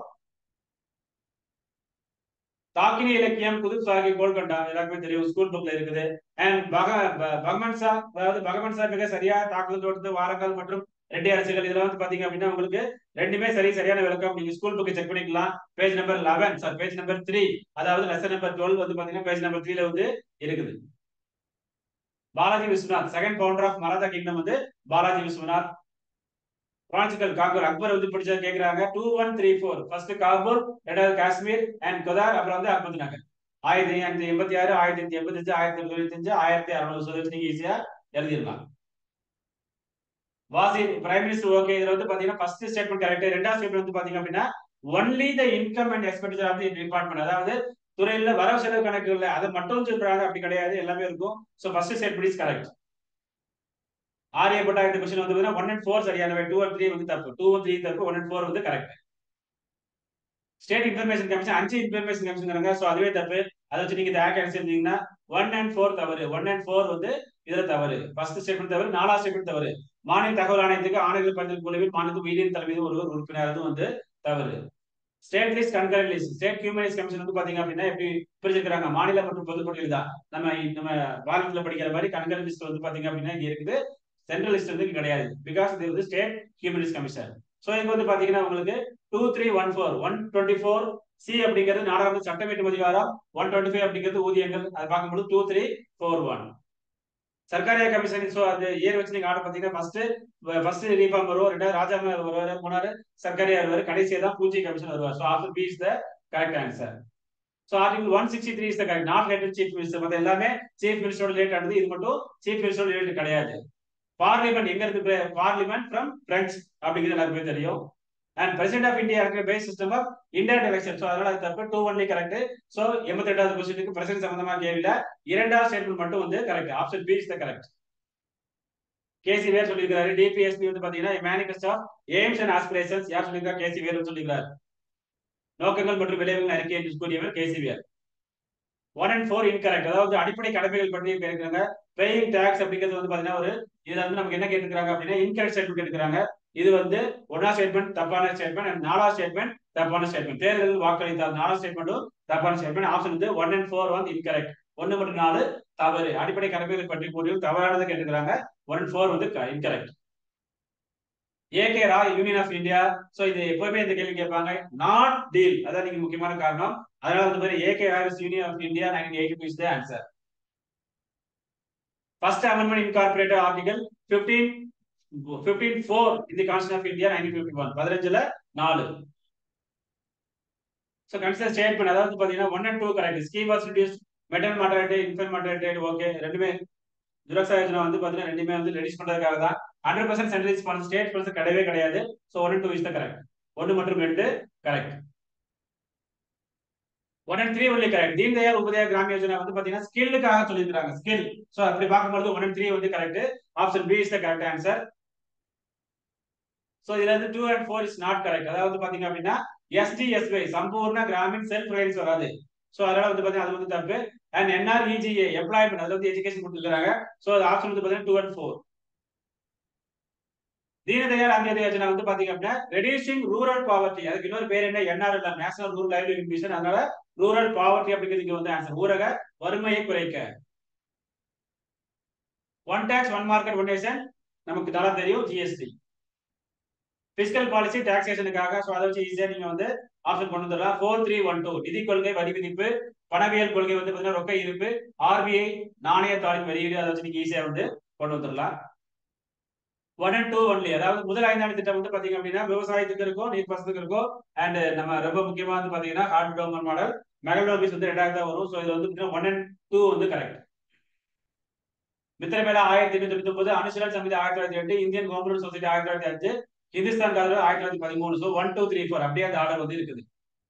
தாக்கினி இலக்கியம் புது சாகி கோல்கண்டா எல்லாருக்குமே தெரியும் ஸ்கூல் புக்ல இருக்குது அண்ட் பக பகவன் சா அதாவது பகவன் சா மிக சரியா தாக்குதல் தொடுத்து வாரங்கள் மற்றும் ரெட்டி அரசுகள் இதெல்லாம் வந்து பாத்தீங்க அப்படின்னா உங்களுக்கு ரெண்டுமே சரி சரியான விளக்கம் நீங்க ஸ்கூல் புக் செக் பண்ணிக்கலாம் page number eleven sir page number three அதாவது லெசன் நம்பர் டுவெல் வந்து பாத்தீங்கன்னா பேஜ் நம்பர் த்ரீல வந்து இருக்குது Balaji Vishwanath second founder of Maratha kingdom வந்து பாலாஜி விஸ்வநாத் பிரான்சிக்கல் காங்கூர் அக்பர் வந்து பிடிச்சா கேக்குறாங்க two one three four first Kabul ரெண்டாவது காஷ்மீர் அண்ட் கொதார் அப்புறம் வந்து அஹமது நகர் ஆயிரத்தி எண்ணூத்தி எண்பத்தி ஆறு ஆயிரத்தி எண்ணூத்தி எண்பத்தி அஞ்சு ஆயிரத்தி தொண்ணூத்தி அஞ்சு ஆயிரத்தி அறுநூறு சொல்லி நீங்க ஈஸியா எழுதிடலாம் வாசி பிரைம் மினிஸ்டர் ஓகே இதுல வந்து பாத்தீங்கன்னா ஃபர்ஸ்ட் ஸ்டேட்மெண்ட் கரெக்ட் ரெண்டாவது ஸ்டேட்மெண்ட் வந்து பாத்தீங்க அப்படின்னா only the income and expenditure of the department அதாவது துறையில வரவு செலவு கணக்கு இல்ல அதை மட்டும் சொல்றாங்க அப்படி கிடையாது எல்லாமே இருக்கும் so first statement is correct Aryabhata இந்த கொஸ்டின் வந்து ஒன் அண்ட் ஃபோர் சரியான டூ அண்ட் த்ரீ வந்து தப்பு டூ அண்ட் த்ரீ தப்பு ஒன் அண்ட் ஃபோர் வந்து கரெக்ட் ஸ்டேட் இன்ஃபர்மேஷன் கமிஷன் அஞ்சு இன்ஃபர்மேஷன் கமிஷன் சோ அதுவே தப்பு அதை வச்சு நீங்க இந்த ஆக் அடிச்சிருந்தீங்கன்னா ஒன் அண்ட் ஃபோர் தவறு ஒன் அண்ட் ஃபோர் வந்து இதுல தவறு ஃபர்ஸ்ட் ஸ்டேட்மெண்ட் தவறு நாலாவது ஸ்டேட்மெண்ட் தவறு மாநில தகவல் ஆணையத்துக்கு ஆணையர்கள் பஞ்சல் குழுவில் மாநிலத்துக்கு உயிரின் தலைமையில் ஒருவர் உறுப்பினர் அது வந்து தவறு state list concurrent list state human rights commission வந்து பாத்தீங்க அப்படின்னா எப்படி பிரிச்சிருக்காங்க மாநில மற்றும் பொதுப்பட்டியல் தான் நம்ம நம்ம வாரத்துல படிக்கிற மாதிரி கன்கரண்ட் லிஸ்ட் வந்து பாத்தீங்க அப்படின்னா இங்க இருக்குது சென்ட்ரல் லிஸ்ட் வந்து இங்க கிடையாது பிகாஸ் இது வந்து state human rights commission so இங்க வந்து பாத்தீங்கன்னா உங்களுக்கு two three one four one twenty four C அப்படிங்கிறது நாடாளுமன்ற சட்டமேற்று அதிகாரம் ஒன் டுவெண்ட்டி ஃபைவ் அப்படிங்கிறது ஊதியங்கள் அதை பார்க்கும்போது two three four one Sarkaria commission so அந்த இயர் வச்சு நீங்க ஆர்டர் பாத்தீங்கன்னா ஃபர்ஸ்ட் ஃபர்ஸ்ட் ரீஃபார்ம் வரும் ரெண்டாவது ராஜாங்க வருவாரு மூணாவது சர்க்காரியா வருவாரு கடைசியா தான் பூஜ்ய கமிஷன் வருவார் so option B is the correct answer so article one sixty three is the correct not related chief minister மத்த எல்லாமே சீஃப் மினிஸ்டரோட ரிலேட் ஆனது இது மட்டும் சீஃப் மினிஸ்டரோட ரிலேட் கிடையாது பார்லிமெண்ட் எங்க இருக்கு பார்லிமெண்ட் ஃப்ரம் பிரெஞ்ச் அப்படிங்கிறது எல்லாருக்குமே தெரியும் அண்ட் பிரசிடென்ட் ஆஃப் இந்தியா இருக்கிற base system of indirect election so அதனால அது தப்பு டூ ஒன்லி கரெக்ட் சோ எண்பத்தி எட்டாவது கொஸ்டினுக்கு பிரசிடென்ட் சம்பந்தமா கேள்வியில இரண்டாவது ஸ்டேட்மெண்ட் மட்டும் வந்து correct option B is the correct KC Wheare சொல்லியிருக்காரு டிபிஎஸ்பி வந்து பாத்தீங்கன்னா manifesto of aims and aspirations யார் சொல்லியிருக்கா கேசி வேர் சொல்லியிருக்காரு நோக்கங்கள் மற்றும் விளைவுகள் அறிக்கை என்று கூறியவர் KC Wheare one and four incorrect அதாவது அடிப்படை கடமைகள் பற்றி கேட்கிறாங்க பேயிங் டாக்ஸ் அப்படிங்கிறது வந்து பாத்தீங்கன்னா ஒரு இதுல வந்து நமக்கு என்ன கேட்டுக்கிறாங்க அப்படின்னா இன்கரெக்ட் ஸ்டேட்மெண்ட் கேட்டுக்கிறாங்க இது வந்து ஒன்னா ஸ்டேட்மெண்ட் தப்பான ஸ்டேட்மெண்ட் அண்ட் நாலாவது ஸ்டேட்மெண்ட் தப்பான ஸ்டேட்மெண்ட் தேர்தலில் வாக்களித்தால் நாலாவது ஸ்டேட்மெண்ட்டும் தப்பான ஸ்டேட்மெண்ட் ஆப்ஷன் வந்து ஒன் அண்ட் ஃபோர் வந்து இன்கரெக்ட் ஒன்னு மற்றும் நாலு தவறு அடிப்படை கடமைகள் பற்றி கூறியும் தவறானதை கேட்டுக்கிறாங்க ஒன் ஃபோர் வந்து incorrect AK Roy union of India so இது எப்பவுமே இந்த கேள்வி கேட்பாங்க நாட் டீல் அதான் நீங்க முக்கியமான காரணம் அதனால வந்து மாதிரி AK Roy union of India nineteen eighty two is the answer first amendment incorporated article fifteen fifteen four இந்த constitution of India nineteen fifty one பதினஞ்சுல நாலு ஸோ கன்சிடர் ஸ்டேட்மெண்ட் அதாவது பாத்தீங்கன்னா one and two correct scheme was reduce maternal mortality infant mortality okay ரெண்டுமே ஜுரக்ஸா யோஜனா வந்து பாத்தீங்கன்னா ரெண்டுமே வந்து ரெடியூஸ் பண்றதுக்காக தான் ஹண்ட்ரட் பர்சன்ட் சென்ட்ரலைஸ் பண்ண ஸ்டேட் பர்சன்ட் கிடையவே கிடையாது so one two is the correct ஒன்று மற்றும் ரெண்டு correct one and three only correct Deen Dayal Upadhyaya Grama Yojana வந்து பாத்தீங்கன்னா ஸ்கில்லுக்காக சொல்லியிருக்காங்க ஸ்கில் ஸோ அப்படி பார்க்கும்போது ஒன் அண்ட் த்ரீ வந்து correct option B is the correct answer so இதுல இருந்து two and four is not correct அதாவது பாத்தீங்க அப்படின்னா SDSY Sampoorna Grameen self reliance வராது ஸோ அதனால வந்து பாத்தீங்கன்னா அது வந்து தப்பு அண்ட் என்ஆர்இஜிஏ எம்ப்ளாய்மெண்ட் அது வந்து எஜுகேஷன் கொடுத்துருக்காங்க ஸோ அது ஆப்ஷன் வந்து பாத்தீங்கன்னா two and four Deendayal Antyodaya Yojana வந்து பாத்தீங்க அப்படின்னா ரெடியூசிங் ரூரல் பாவர்ட்டி அதுக்கு இன்னொரு பேர் என்ன NRL national rural livelihood mission அதனால ரூரல் பாவர்ட்டி அப்படிங்கிறது இங்க வந்து ஆன்சர் ஊரக வறுமையை குறைக்க one tax one market one nation நமக்கு நல்லா தெரியும் ஜிஎஸ்டி பிசிக்கல் பாலிசி டாக்ஸேஷனுக்காக ஸோ அதை வச்சு ஈஸியா நீங்க வந்து ஆப்ஷன் கொண்டு வந்துடலாம் ஃபோர் த்ரீ ஒன் டூ நிதி கொள்கை வரி விதிப்பு பணவியல் கொள்கை வந்து பாத்தீங்கன்னா ரொக்க இருப்பு ஆர்பிஐ நாணய தாளின் வெளியீடு அதை வச்சு நீங்க ஈஸியா வந்து கொண்டு வந்துடலாம் ஒன் அண்ட் டூ ஒன்லி அதாவது முதல் ஐந்தாண்டு திட்டம் வந்து பாத்தீங்க அப்படின்னா விவசாயத்துக்கு இருக்கும் நீர் பாசத்துக்கு இருக்கும் அண்ட் நம்ம ரொம்ப முக்கியமா வந்து பாத்தீங்கன்னா ஹார்ட் டோமன் மாடல் மெகலோபிஸ் வந்து ரெண்டாவது தான் வரும் ஸோ இது வந்து ஒன் அண்ட் டூ வந்து கரெக்ட் மித்திரமேலா ஆயிரத்தி எண்ணூத்தி தொண்ணூத்தி ஒன்பது அனுசரல் சமிதி ஆயிரத்தி தொள்ளாயிரத்தி எட்டு இந்தியன் கவர்மெண்ட் சொசைட்டி ஆயிரத்தி தொள்ளாயிரத்தி அஞ்சு ஹிந்துஸ்தான் காதல் ஆயிரத்தி தொள்ளாயிரத்தி பதிமூணு so one two three four அப்படியே அந்த ஆர்டர் வந்து இருக்குது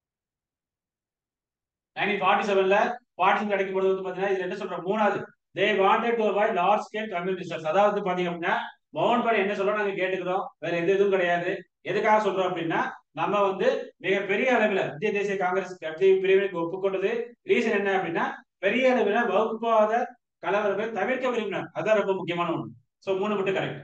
நைன்டீன் ஃபார்ட்டி செவன்ல பார்ட்டிஷன் கிடைக்கும் போது வந்து பாத்தீங்கன்னா இதுல என்ன சொல்ற மூணாவது they wanted to avoid large scale community research அதாவது பாத்தீங்க அப்படின்னா மோகன் பாடி என்ன சொல்றோம் நாங்க கேட்டுக்கிறோம் வேற எந்த இதுவும் கிடையாது எதுக்காக சொல்றோம் அப்படின்னா நம்ம வந்து மிகப்பெரிய அளவில் இந்திய தேசிய காங்கிரஸ் கட்சி பிரிவினைக்கு ஒப்புக்கொண்டது ரீசன் என்ன அப்படின்னா பெரிய அளவில் வகுப்பாத கலவரங்கள் தவிர்க்க விரும்பினார் அதான் ரொம்ப முக்கியமான ஒண்ணு சோ மூணு மட்டும் கரெக்ட்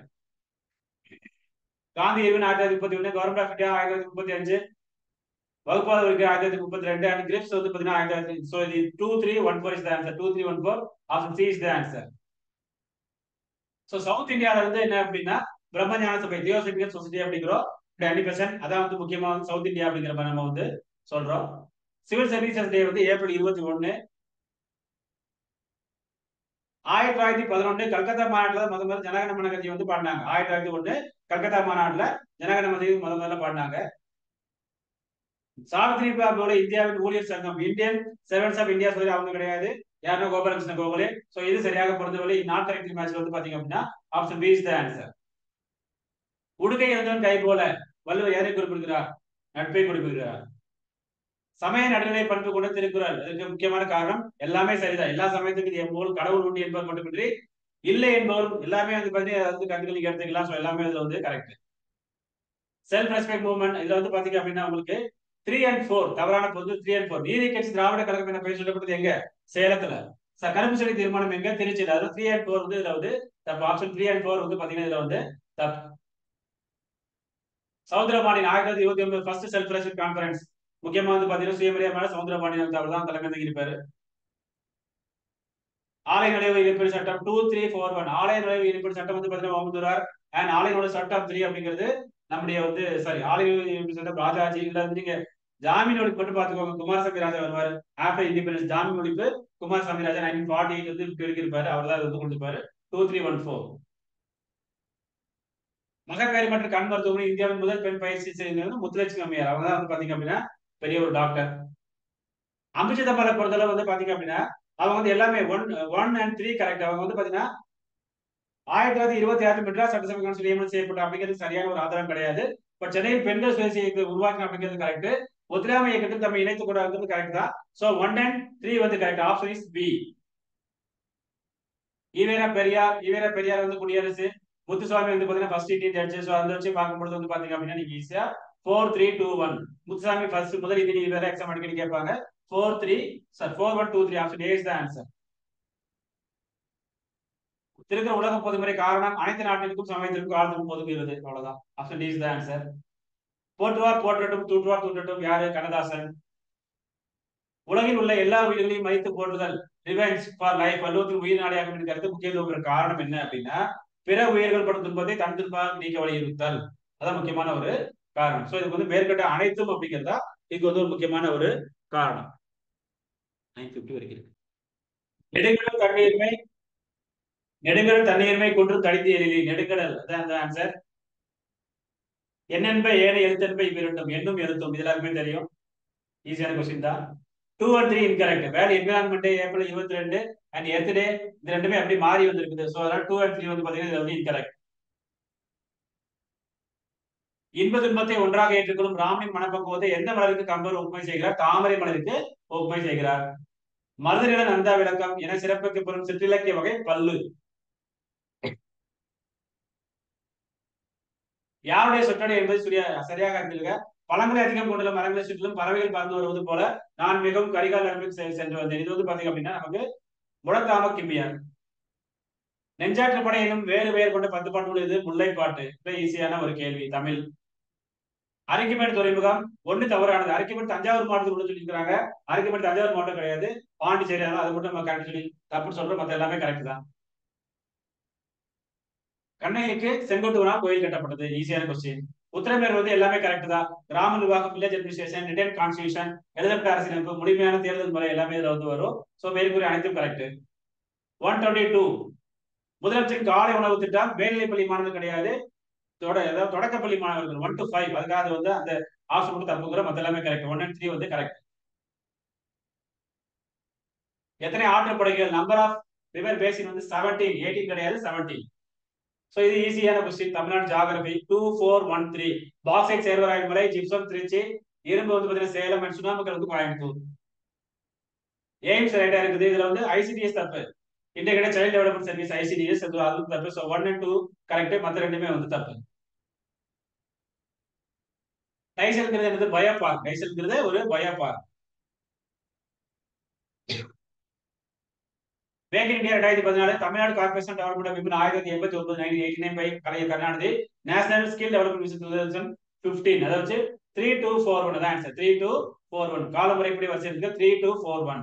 காந்தி எரிவின் ஆயிரத்தி தொள்ளாயிரத்தி முப்பத்தி ஒண்ணு கவர்மெண்ட் ஆஃப் இந்தியா ஆயிரத்தி தொள்ளாயிரத்தி முப்பத்தி அஞ்சு வகுப்பாத இருக்கு ஆயிரத்தி தொள்ளாயிரத்தி முப்பத்தி ரெண்டு அண்ட் கிரிப்ஸ் வந்து பாத்தீங்கன்னா ஆயிரத்தி தொள்ளாயிரத்தி ஸோ இது two three one four is the answer two three one four option C is the answer so south இந்தியாவில் வந்து என்ன அப்படின்னா பிரம்மஞான சபை தியோசபிகல் சொசைட்டி அப்படிங்கிறோம் டுவெண்ட்டி பர்சன்ட் அதான் வந்து முக்கியமா வந்து சவுத் இந்தியா அப்படிங்கிற மாதிரி நம்ம வந்து சொல்றோம் சிவில் சர்வீசஸ் டே வந்து ஏப்ரல் இருபத்தி ஒண்ணு ஆயிரத்தி தொள்ளாயிரத்தி பதினொன்று கல்கத்தா மாநாட்டில் முத முதல் ஜனகன மனகதி வந்து பாடினாங்க ஆயிரத்தி தொள்ளாயிரத்தி ஒண்ணு கல்கத்தா மாநாட்டுல ஜனகணமதி முத முதல்ல பாடினாங்க சாவித்ரி பாபுவோட இந்தியாவின் ஊழியர் சங்கம் இந்தியன் செவன்ஸ் ஆஃப் இந்தியா சொல்லி அவங்க கிடையாது யாருன்னா கோபாலகிருஷ்ண கோகலே சோ இது சரியாக பொருந்தவில்லை நாட் கரெக்ட் மேட்ச்ல வந்து பாத்தீங்க அப்படின்னா option B is the answer உடுக்கை இருந்தவன் கை போல வள்ளுவர் யாரை குறிப்பிடுகிறார் நட்பை குறிப்பிடுகிறார் சமய நடுநிலை பண்பு கொண்ட திருக்குறள் அதுக்கு முக்கியமான காரணம் எல்லாமே சரிதான் எல்லா சமயத்துக்கும் இது என்போல் கடவுள் உண்டு என்பது மட்டுமின்றி இல்லை என்பவர் எல்லாமே வந்து பாத்தீங்கன்னா வந்து கண்டுகளிக்கு எடுத்துக்கலாம் ஸோ எல்லாமே இதுல வந்து கரெக்ட் செல்ஃப் ரெஸ்பெக்ட் மூவ்மெண்ட் இதுல வந்து பாத்தீங்க அப்படின்னா உங்களுக்கு த்ரீ அண்ட் ஃபோர் தவறான பொது த்ரீ அண்ட் ஃபோர் நீதி கட்சி திராவிட கழகம் என பெயர் சொல்லப்பட்டது எங்க சேலத்துல ச- கரும்பு செடி தீர்மானம் எங்க திருச்சியில அதாவது த்ரீ அண்ட் ஃபோர் வந்து இதுல வந்து தப்பு ஆப்ஷன் த்ரீ அண்ட் ஃபோர் வந்து பாத்தீங்கன்னா இதுல வந்து தப்பு சவுந்தரபாண்டியன் ஆயிரத்தி தொள்ளாயிரத்தி இருபத்தி ஒன்பது ஃபர்ஸ்ட் செல்ஃப் ரெஸ்பெக்ட் கான்ஃபரன்ஸ் முக்கியமா வந்து பாத்தீங்கன்னா சுயமரியாதை சவுந்தரபாண்டியன் அவர் தான் தலைமை தங்கியிருப்பாரு ஆலை நுழைவு இணைப்பு சட்டம் டூ த்ரீ ஃபோர் ஒன் ஆலை நுழைவு இணைப்பு சட்டம் வந்து பாத்தீங்கன்னா ஓமந்தூரார் அண்ட் ஆலை நுழைவு சட்டம் த்ரீ அப்படிங்கிறது நம்முடைய வந்து சாரி ஆலை நுழைவு இணைப்பு சட்டம் ராஜாஜி இதுல வந்து நீங்க ஜாமீன் ஒழிப்பு மட்டும் பாத்துக்கோங்க குமாரசாமி ராஜா வருவார் ஆஃப்டர் இண்டிபெண்டன்ஸ் ஜாமீன் ஒழிப்பு Kumaraswamy Raja nineteen forty eight வந்து இருப்பாரு அவர் தான் வந்து கொடுத்துப்பாரு டூ த்ரீ ஒன் ஃபோர் மகப்பேறு மற்றும் கண் மருத்துவமனை இந்தியாவின் முதல் பெண் பயிற்சி செய்தது முத்துலட்சுமி அம்மையார் அவங்க தான் வந்து பாத்தீங்க அப்படின்னா பெரிய ஒரு டாக்டர் அம்பிச்சிதம்பரை பொறுத்தளவு வந்து பாத்தீங்க அப்படின்னா அவங்க வந்து எல்லாமே one one and three correct அவங்க வந்து பாத்தீங்கன்னா ஆயிரத்தி தொள்ளாயிரத்தி இருபத்தி ஆறு மெட்ராஸ் சட்டசபை கவுன்சில் நியமனம் செய்யப்பட்ட அப்படிங்கிறது சரியான ஒரு ஆதாரம் கிடையாது பட் சென்னையில் பெண்கள் சுயேட்சை இயக்கத்தை உருவாக்கணும் அப்படிங்கிறது கரெக்ட் ஒத்துழையாமை இயக்கத்தில் தம்மை இணைத்துக் கொண்டாடுறது கரெக்ட் தான் சோ ஒன் அண்ட் த்ரீ வந்து correct option is B EVR Periyar EVR Periyar வந்து குடியரசு முத்துசுவாமி வந்து பாத்தீங்கன்னா ஃபர்ஸ்ட் இந்தியன் ஜட்ஜ் ஸோ அந்த வச்சு பார்க்கும்போது வந்து பாத்தீங்க அப்படின்னா நீங்க ஈஸியா four three two one Muthusamy first முதல் இந்திய ஈவேரா எக்ஸாம் அடிக்கடி கேட்பாங்க four three sir four one two three option A is the answer திருக்குற உலக பொதுமுறை காரணம் அனைத்து நாட்டிற்கும் சமயத்திற்கும் காலத்திற்கும் பொதுங்குகிறது அவ்வளவுதான் option D is the answer போற்றுவார் போற்றட்டும் தூற்றுவார் தூற்றட்டும் யாரு கண்ணதாசன் உலகில் உள்ள எல்லா உயிர்களையும் மதித்து போற்றுதல் ரிவெஞ்ச் ஃபார் லைஃப் வள்ளுவத்தில் உயிர் நாடியாகும் என்ற கருத்து முக்கியத்துவம் பெற காரணம் என்ன அப்படின்னா பிற உயிர்கள் படும் துன்பத்தை தன் துன்பமாக நீக்க வலியுறுத்தல் அதான் முக்கியமான ஒரு காரணம் சோ இதுக்கு வந்து மேற்கட்ட அனைத்தும் அப்படிங்கிறதா இதுக்கு வந்து ஒரு முக்கியமான ஒரு காரணம் நைன் பிப்டி வரைக்கும் இருக்கு நெடுங்கடல் தண்ணீர்மை நெடுங்கடல் தண்ணீர்மை கொன்று தடித்து எழிலி நெடுங்கடல் அதான் அந்த ஆன்சர் என்னென்ப ஏனை எழுத்தென்ப இவ்விரண்டும் என்னும் எழுத்தும் இது எல்லாருக்குமே தெரியும் ஈஸியான கொஸ்டின் தான் two and three incorrect well environment April இருபத்தி ரெண்டு அண்ட் எர்த் டே இது ரெண்டுமே அப்படி மாறி வந்திருக்குது ஸோ அதனால டூ அண்ட் த்ரீ வந்து பாத்தீங்கன்னா இது வந்து இன்கரெக்ட் இன்ப துன்பத்தை ஒன்றாக ஏற்றுக்கொள்ளும் ராமனின் மனப்பக்குவத்தை எந்த மலருக்கு கம்பர் ஒப்புமை செய்கிறார் தாமரை மலருக்கு ஒப்புமை செய்கிறார் மருதநில நந்தா விளக்கம் என சிறப்புக்கு பெறும் சிற்றிலக்கிய வகை பல்லு யாருடைய சொற்றொடை என்பது சரியா சரியாக அறிந்திருக்க பழங்களை அதிகம் கொண்டுள்ள மரங்களை சுற்றிலும் பறவைகள் பறந்து வருவது போல நான் மிகவும் கரிகால் நரம்பில் செ- சென்று வந்தேன் இது வந்து பாத்தீங்க அப்படின்னா நமக்கு முழக்காம கிம்மியார் நெஞ்சாற்று படை எனும் வேறு பெயர் கொண்ட பத்து பாட்டு இது முல்லைப்பாட்டு இது ஈஸியான ஒரு கேள்வி தமிழ் அரிக்கமேடு துறைமுகம் ஒண்ணு தவறானது அரிக்கமேடு தஞ்சாவூர் மாவட்டத்தில் உள்ள சொல்லியிருக்காங்க அரிக்கமேடு தஞ்சாவூர் மாவட்டம் கிடையாது பாண்டிச்சேரி அதனால அது மட்டும் நம்ம கரெக்ட் சொல்லி தப்புன்னு சொல்றோம் மத்த எல்லாமே கரெக்ட் தான் கண்ணகிக்கு செங்கோட்டுவனால் கோயில் கட்டப்பட்டது ஈஸியான கொஸ்டின் உத்தரமேர் வந்து எல்லாமே கரெக்ட் தான் கிராம நிர்வாகம் வில்லேஜ் அட்மினிஸ்ட்ரேஷன் ரிட்டன் கான்ஸ்டியூஷன் எழுதப்பட்ட அரசியலமைப்பு முழுமையான தேர்தல் முறை எல்லாமே இதுல வந்து வரும் சோ மேற்கூறிய அனைத்தும் கரெக்ட் ஒன் டுவெண்ட்டி டூ முதலமைச்சரின் காலை உணவு திட்டம் மேல்நிலைப்பள்ளி மாணவர்கள் கிடையாது தொட அதாவது தொடக்கப்பள்ளி மாணவர்கள் ஒன் டு ஃபைவ் அதுக்காக அது வந்து அந்த ஆப்ஷன் மட்டும் தப்புங்கிற மத்த எல்லாமே கரெக்ட் ஒன் அண்ட் த்ரீ வந்து கரெக்ட் எத்தனை ஆற்றுப்படுகைகள் நம்பர் ஆஃப் ரிவர் பேசின் வந்து செவன்டீன் எயிட்டீன் கிடையாது செவன்டீன் சோ இது ஈஸியான question Tamil Nadu geography two four one three bauxite Servarayan மலை ஜிப்சம் திருச்சி இரும்பு வந்து பாத்தீங்கன்னா சேலம் அண்ட் சுனாமக்கல் வந்து கோயம்புத்தூர் எய்ம்ஸ் ரைட்டா இருக்குது இதுல வந்து ஐசிடிஎஸ் தப்பு integrate child development service ICDS அது அதுவும் தப்பு so one and two correct மத்த ரெண்டுமே வந்து தப்பு டைசல்ங்கிறது என்னது பயோபார்க் டைசல்ங்கிறது ஒரு பயோபார்க் மேக் இன் இந்தியா ரெண்டாயிரத்தி பதினாலு தமிழ்நாடு கார்பரேஷன் டெவலப்மெண்ட் விமன் ஆயிரத்தி எண்பத்தி ஒன்பது nineteen eighty nine by Kalaignar Karunanidhi national skill development mission two thousand fifteen அதை வச்சு த்ரீ டூ ஃபோர் ஒன் தான் answer three two four one கால முறைப்படி வரிசை இருக்கு த்ரீ டூ ஃபோர் ஒன்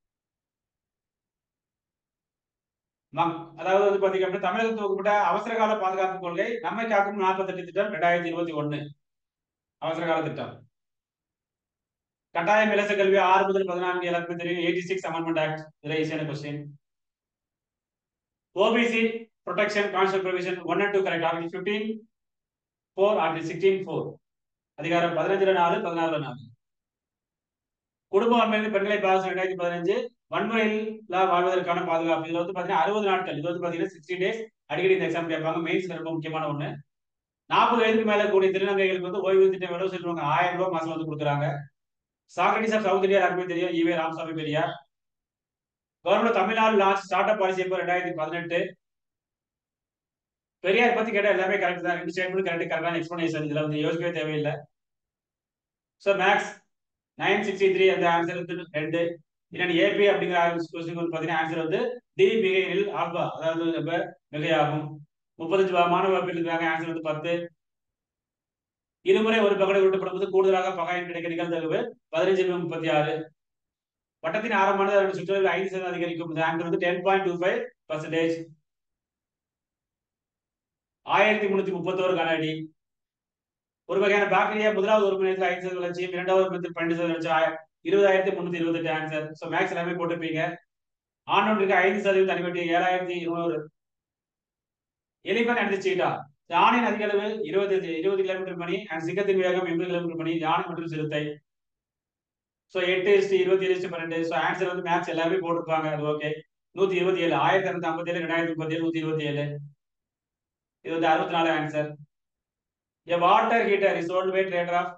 அதாவது வந்து பாத்தீங்க அப்படின்னா தமிழகத்தில் துவக்கப்பட்ட அவசர கால பாதுகாப்பு கொள்கை நம்மை காக்கும் நாற்பத்தெட்டு திட்டம் ரெண்டாயிரத்தி இருபத்தி ஒன்னு அவசர கால திட்டம் கட்டாயம் இலச கல்வி ஆறு முதல் பதினான்கு எல்லாருக்குமே தெரியும் எயிட்டி சிக்ஸ் அமெண்ட்மெண்ட் ஆக்ட் இதுல ஈஸியான question OBC protection constitutional provision one and two correct article fifteen four article sixteen four அதிகாரம் பதினஞ்சுல நாலு பதினாறுல நாலு குடும்ப வன்முறை பெண்களை பாதுகாப்பு ரெண்டாயிரத்தி பதினஞ்சு வன்முறையில் வாழ்வதற்கான பாதுகாப்பு இதுல வந்து பாத்தீங்கன்னா அறுபது நாட்கள் இது வந்து பாத்தீங்கன்னா சிக்ஸ்டி டேஸ் அடிக்கடி இந்த எக்ஸாம் கேட்பாங்க மெயின்ஸ் ரொம்ப முக்கியமான ஒண்ணு நாற்பது வயதுக்கு மேல கூடிய திருநங்கைகளுக்கு வந்து ஓய்வு திட்டம் எவ்வளவு சொல்லுவாங்க ஆயிரம் ரூபாய் மாசம் வந்து கொடுக்குறாங்க சாக்ரட்டிஸ் ஆஃப் சவுத் இந்தியா எல்லாருக்குமே தெரியும் EV Ramasamy Periyar government Tamil Nadu launch start up policy எப்போ ரெண்டாயிரத்தி பதினெட்டு பெரியார் பத்தி கேட்டா எல்லாமே கரெக்ட் தான் ரெண்டு ஸ்டேட்மெண்ட் கரெக்ட் கரெக்டான எக்ஸ்பிளனேஷன் இதுல வந்து யோசிக்கவே தேவையில்லை so max nine sixty three அந்த ஆன்சர் வந்து ரெண்டு இல்லைன்னா ஏபி அப்படிங்கிற கொஸ்டின் வந்து பார்த்தீங்கன்னா ஆன்சர் வந்து டி மிகையில் ஆல்பா அதாவது ரொம்ப மிகையாகும் முப்பத்தஞ்சு மாணவ இருக்காங்க ஆன்சர் வந்து பத்து இருமுறை ஒரு பகடை உருட்டப்படும் போது கூடுதலாக பகாயம் கிடைக்க நிகழ்தகவு பதினஞ்சு முப்பத்தி ஆறு வட்டத்தின் ஆரம்பமானது அதனுடைய சுற்றுலா ஐந்து சதவீதம் அதிகரிக்கும் இந்த ஆன்சர் வந்து ten point two five percentage ஆயிரத்தி முன்னூத்தி முப்பத்தோரு கன அடி ஒரு வகையான பாக்டீரியா முதலாவது ஒரு மணி நேரத்தில் ஐந்து சதவீதம் வளர்ச்சியும் இரண்டாவது மணி பன்னெண்டு சதவீதம் வளர்ச்சி இருபதாயிரத்தி முன்னூத்தி இருபத்தெட்டு ஆன்சர் ஸோ மேக்ஸ் எல்லாமே போட்டிருப்பீங்க ஆணொன்றுக்கு ஐந்து சதவீதம் தனிப்பட்டி ஏழாயிரத்தி இருநூறு எலிபன் அண்ட் சீட்டா யானையின் அதிக அளவு இருபது இருபது கிலோமீட்டர் மணி அண்ட் சிங்கத்தின் வேகம் எண்பது கிலோமீட்டர் மணி யானை மற்றும் சிறுத்தை ஸோ எட்டு இஸ்டி இருபத்தி ஏழு பன்னெண்டு ஸோ ஆன்சர் வந்து மேக்ஸ் எல்லாமே போட்டிருப்பாங்க அது ஓகே நூத்தி இருபத்தி ஏழு ஆயிரத்தி இரநூத்தி ஐம்பத்தி ஏழு ரெண்டாயிரத்தி முப்பத்தி ஏழு நூத்தி இருபத்தி ஏழு இது வந்து அறுபத்தி நாலு answer A water heater is sold by trader of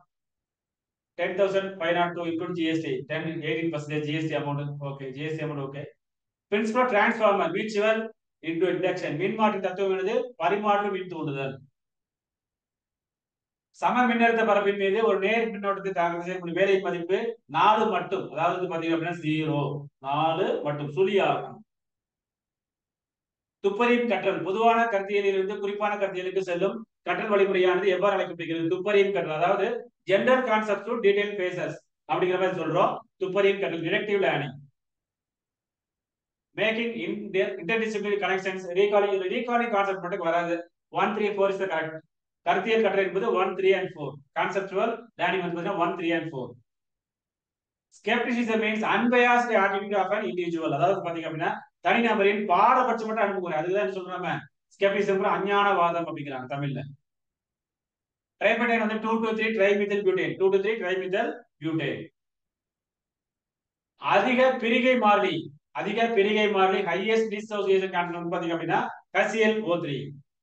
10,502 include GST, 10, 18 percent GST amount. Okay, GST amount okay. Principle of transformer, mutual into induction. மின்மாற்றி தத்துவம் என்னது பரிமாற்று மின் தூண்டுதல் சம மின்னழுத்த பரப்பின் மீது ஒரு நேர் மின்னோட்டத்தை தாக்கல் செய்யக்கூடிய வேலை மதிப்பு நாலு மட்டும் அதாவது வந்து பாத்தீங்க அப்படின்னா ஜீரோ நாலு மட்டும் சுழியாகும் துப்பறியும் கற்றல் பொதுவான கருத்தியலிலிருந்து குறிப்பான கருத்தியலுக்கு செல்லும் கற்றல் வழிமுறையானது எவ்வாறு அழைக்கப்படுகிறது துப்பறியும் கற்றல் அதாவது gender concept to detail phases அப்படிங்கிற மாதிரி சொல்றோம் துப்பறியும் கற்றல் detective learning making interdisciplinary connections recalling recalling concept மட்டும் வராது one three four is correct கருத்தியல் கற்றல் என்பது one three and four conceptual learning வந்து பார்த்தீங்கன்னா one three and four skepticism means unbiased attitude of an individual அதாவது பாத்தீங்க அப்படின்னா தனிநபரின் பாரபட்சம் மட்டும் அனுப்புகிறேன் அதுதான் சொல்றாம ஸ்கெப்டிசம் அஞ்ஞானவாதம் அப்படிங்கிறாங்க தமிழ்ல ட்ரைபெட்டைன் வந்து two two three trimethyl butane two two three trimethyl butane அதிக பிரிகை மாறிலி அதிக பிரிகை மாறிலி ஹையஸ்ட் டிசோசியேஷன் கான்செப்ட் வந்து பாத்தீங்க அப்படின்னா கசியல் ஓ த்ரீ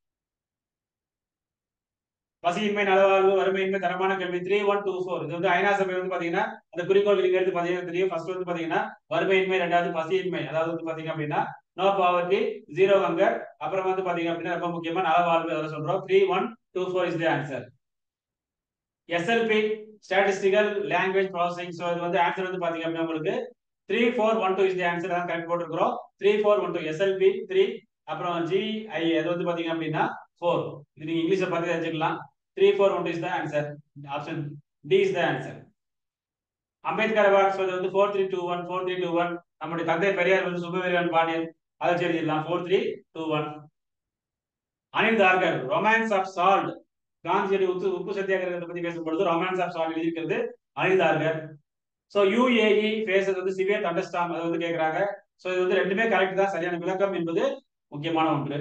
பசியின்மை நலவாழ்வு வறுமையின்மை தரமான கல்வி த்ரீ ஒன் டூ ஃபோர் இது வந்து ஐநா சபை வந்து பாத்தீங்கன்னா அந்த குறிக்கோள் நீங்க எடுத்து பாத்தீங்கன்னா தெரியும் ஃபர்ஸ்ட் வந்து பாத்தீங்கன்னா வறுமையின்மை ரெண்டாவது பசியின்மை அதாவது வந்து பாத்தீங்க அப்படின்னா நோ பாவர்ட்டி ஜீரோ ஹங்கர் அப்புறம் வந்து பாத்தீங்க அப்படின்னா ரொம்ப முக்கியமா நலவாழ்வு அதை சொல்றோம் three one two four is the answer SLP statistical language processing so இது வந்து ஆன்சர் வந்து பாத்தீங்க அப்படின்னா உங்களுக்கு three four one two is the answer தான் கரெக்ட் போட்டுருக்கிறோம் three four one two SLP three அப்புறம் ஜிஐ அது வந்து பாத்தீங்க அப்படின்னா ஃபோர் இது நீங்க இங்கிலீஷ்ல பார்த்து தெரிஞ்சுக்கலாம் three four one two is the answer option D is the answer Ambedkar awards வந்து four three two one four three two one நம்முடைய தந்தை பெரியார் வந்து சுபவீரன் பாண்டியன் அதை தெரிஞ்சிடலாம் four three two one Anil Tharkar romance of salt காந்தியடி உப்பு உப்பு சத்தியாகிரகத்தை பத்தி பேசும்பொழுது ரொமான்ஸ் ஆஃப் சால்ட் எழுதியிருக்கிறது Anil Tharkar so UAE faces வந்து சிவியர் அண்டர்ஸ்டாம் அதை வந்து கேட்கறாங்க ஸோ இது வந்து ரெண்டுமே கரெக்ட் தான் சரியான விளக்கம் என்பது முக்கியமான ஒன்று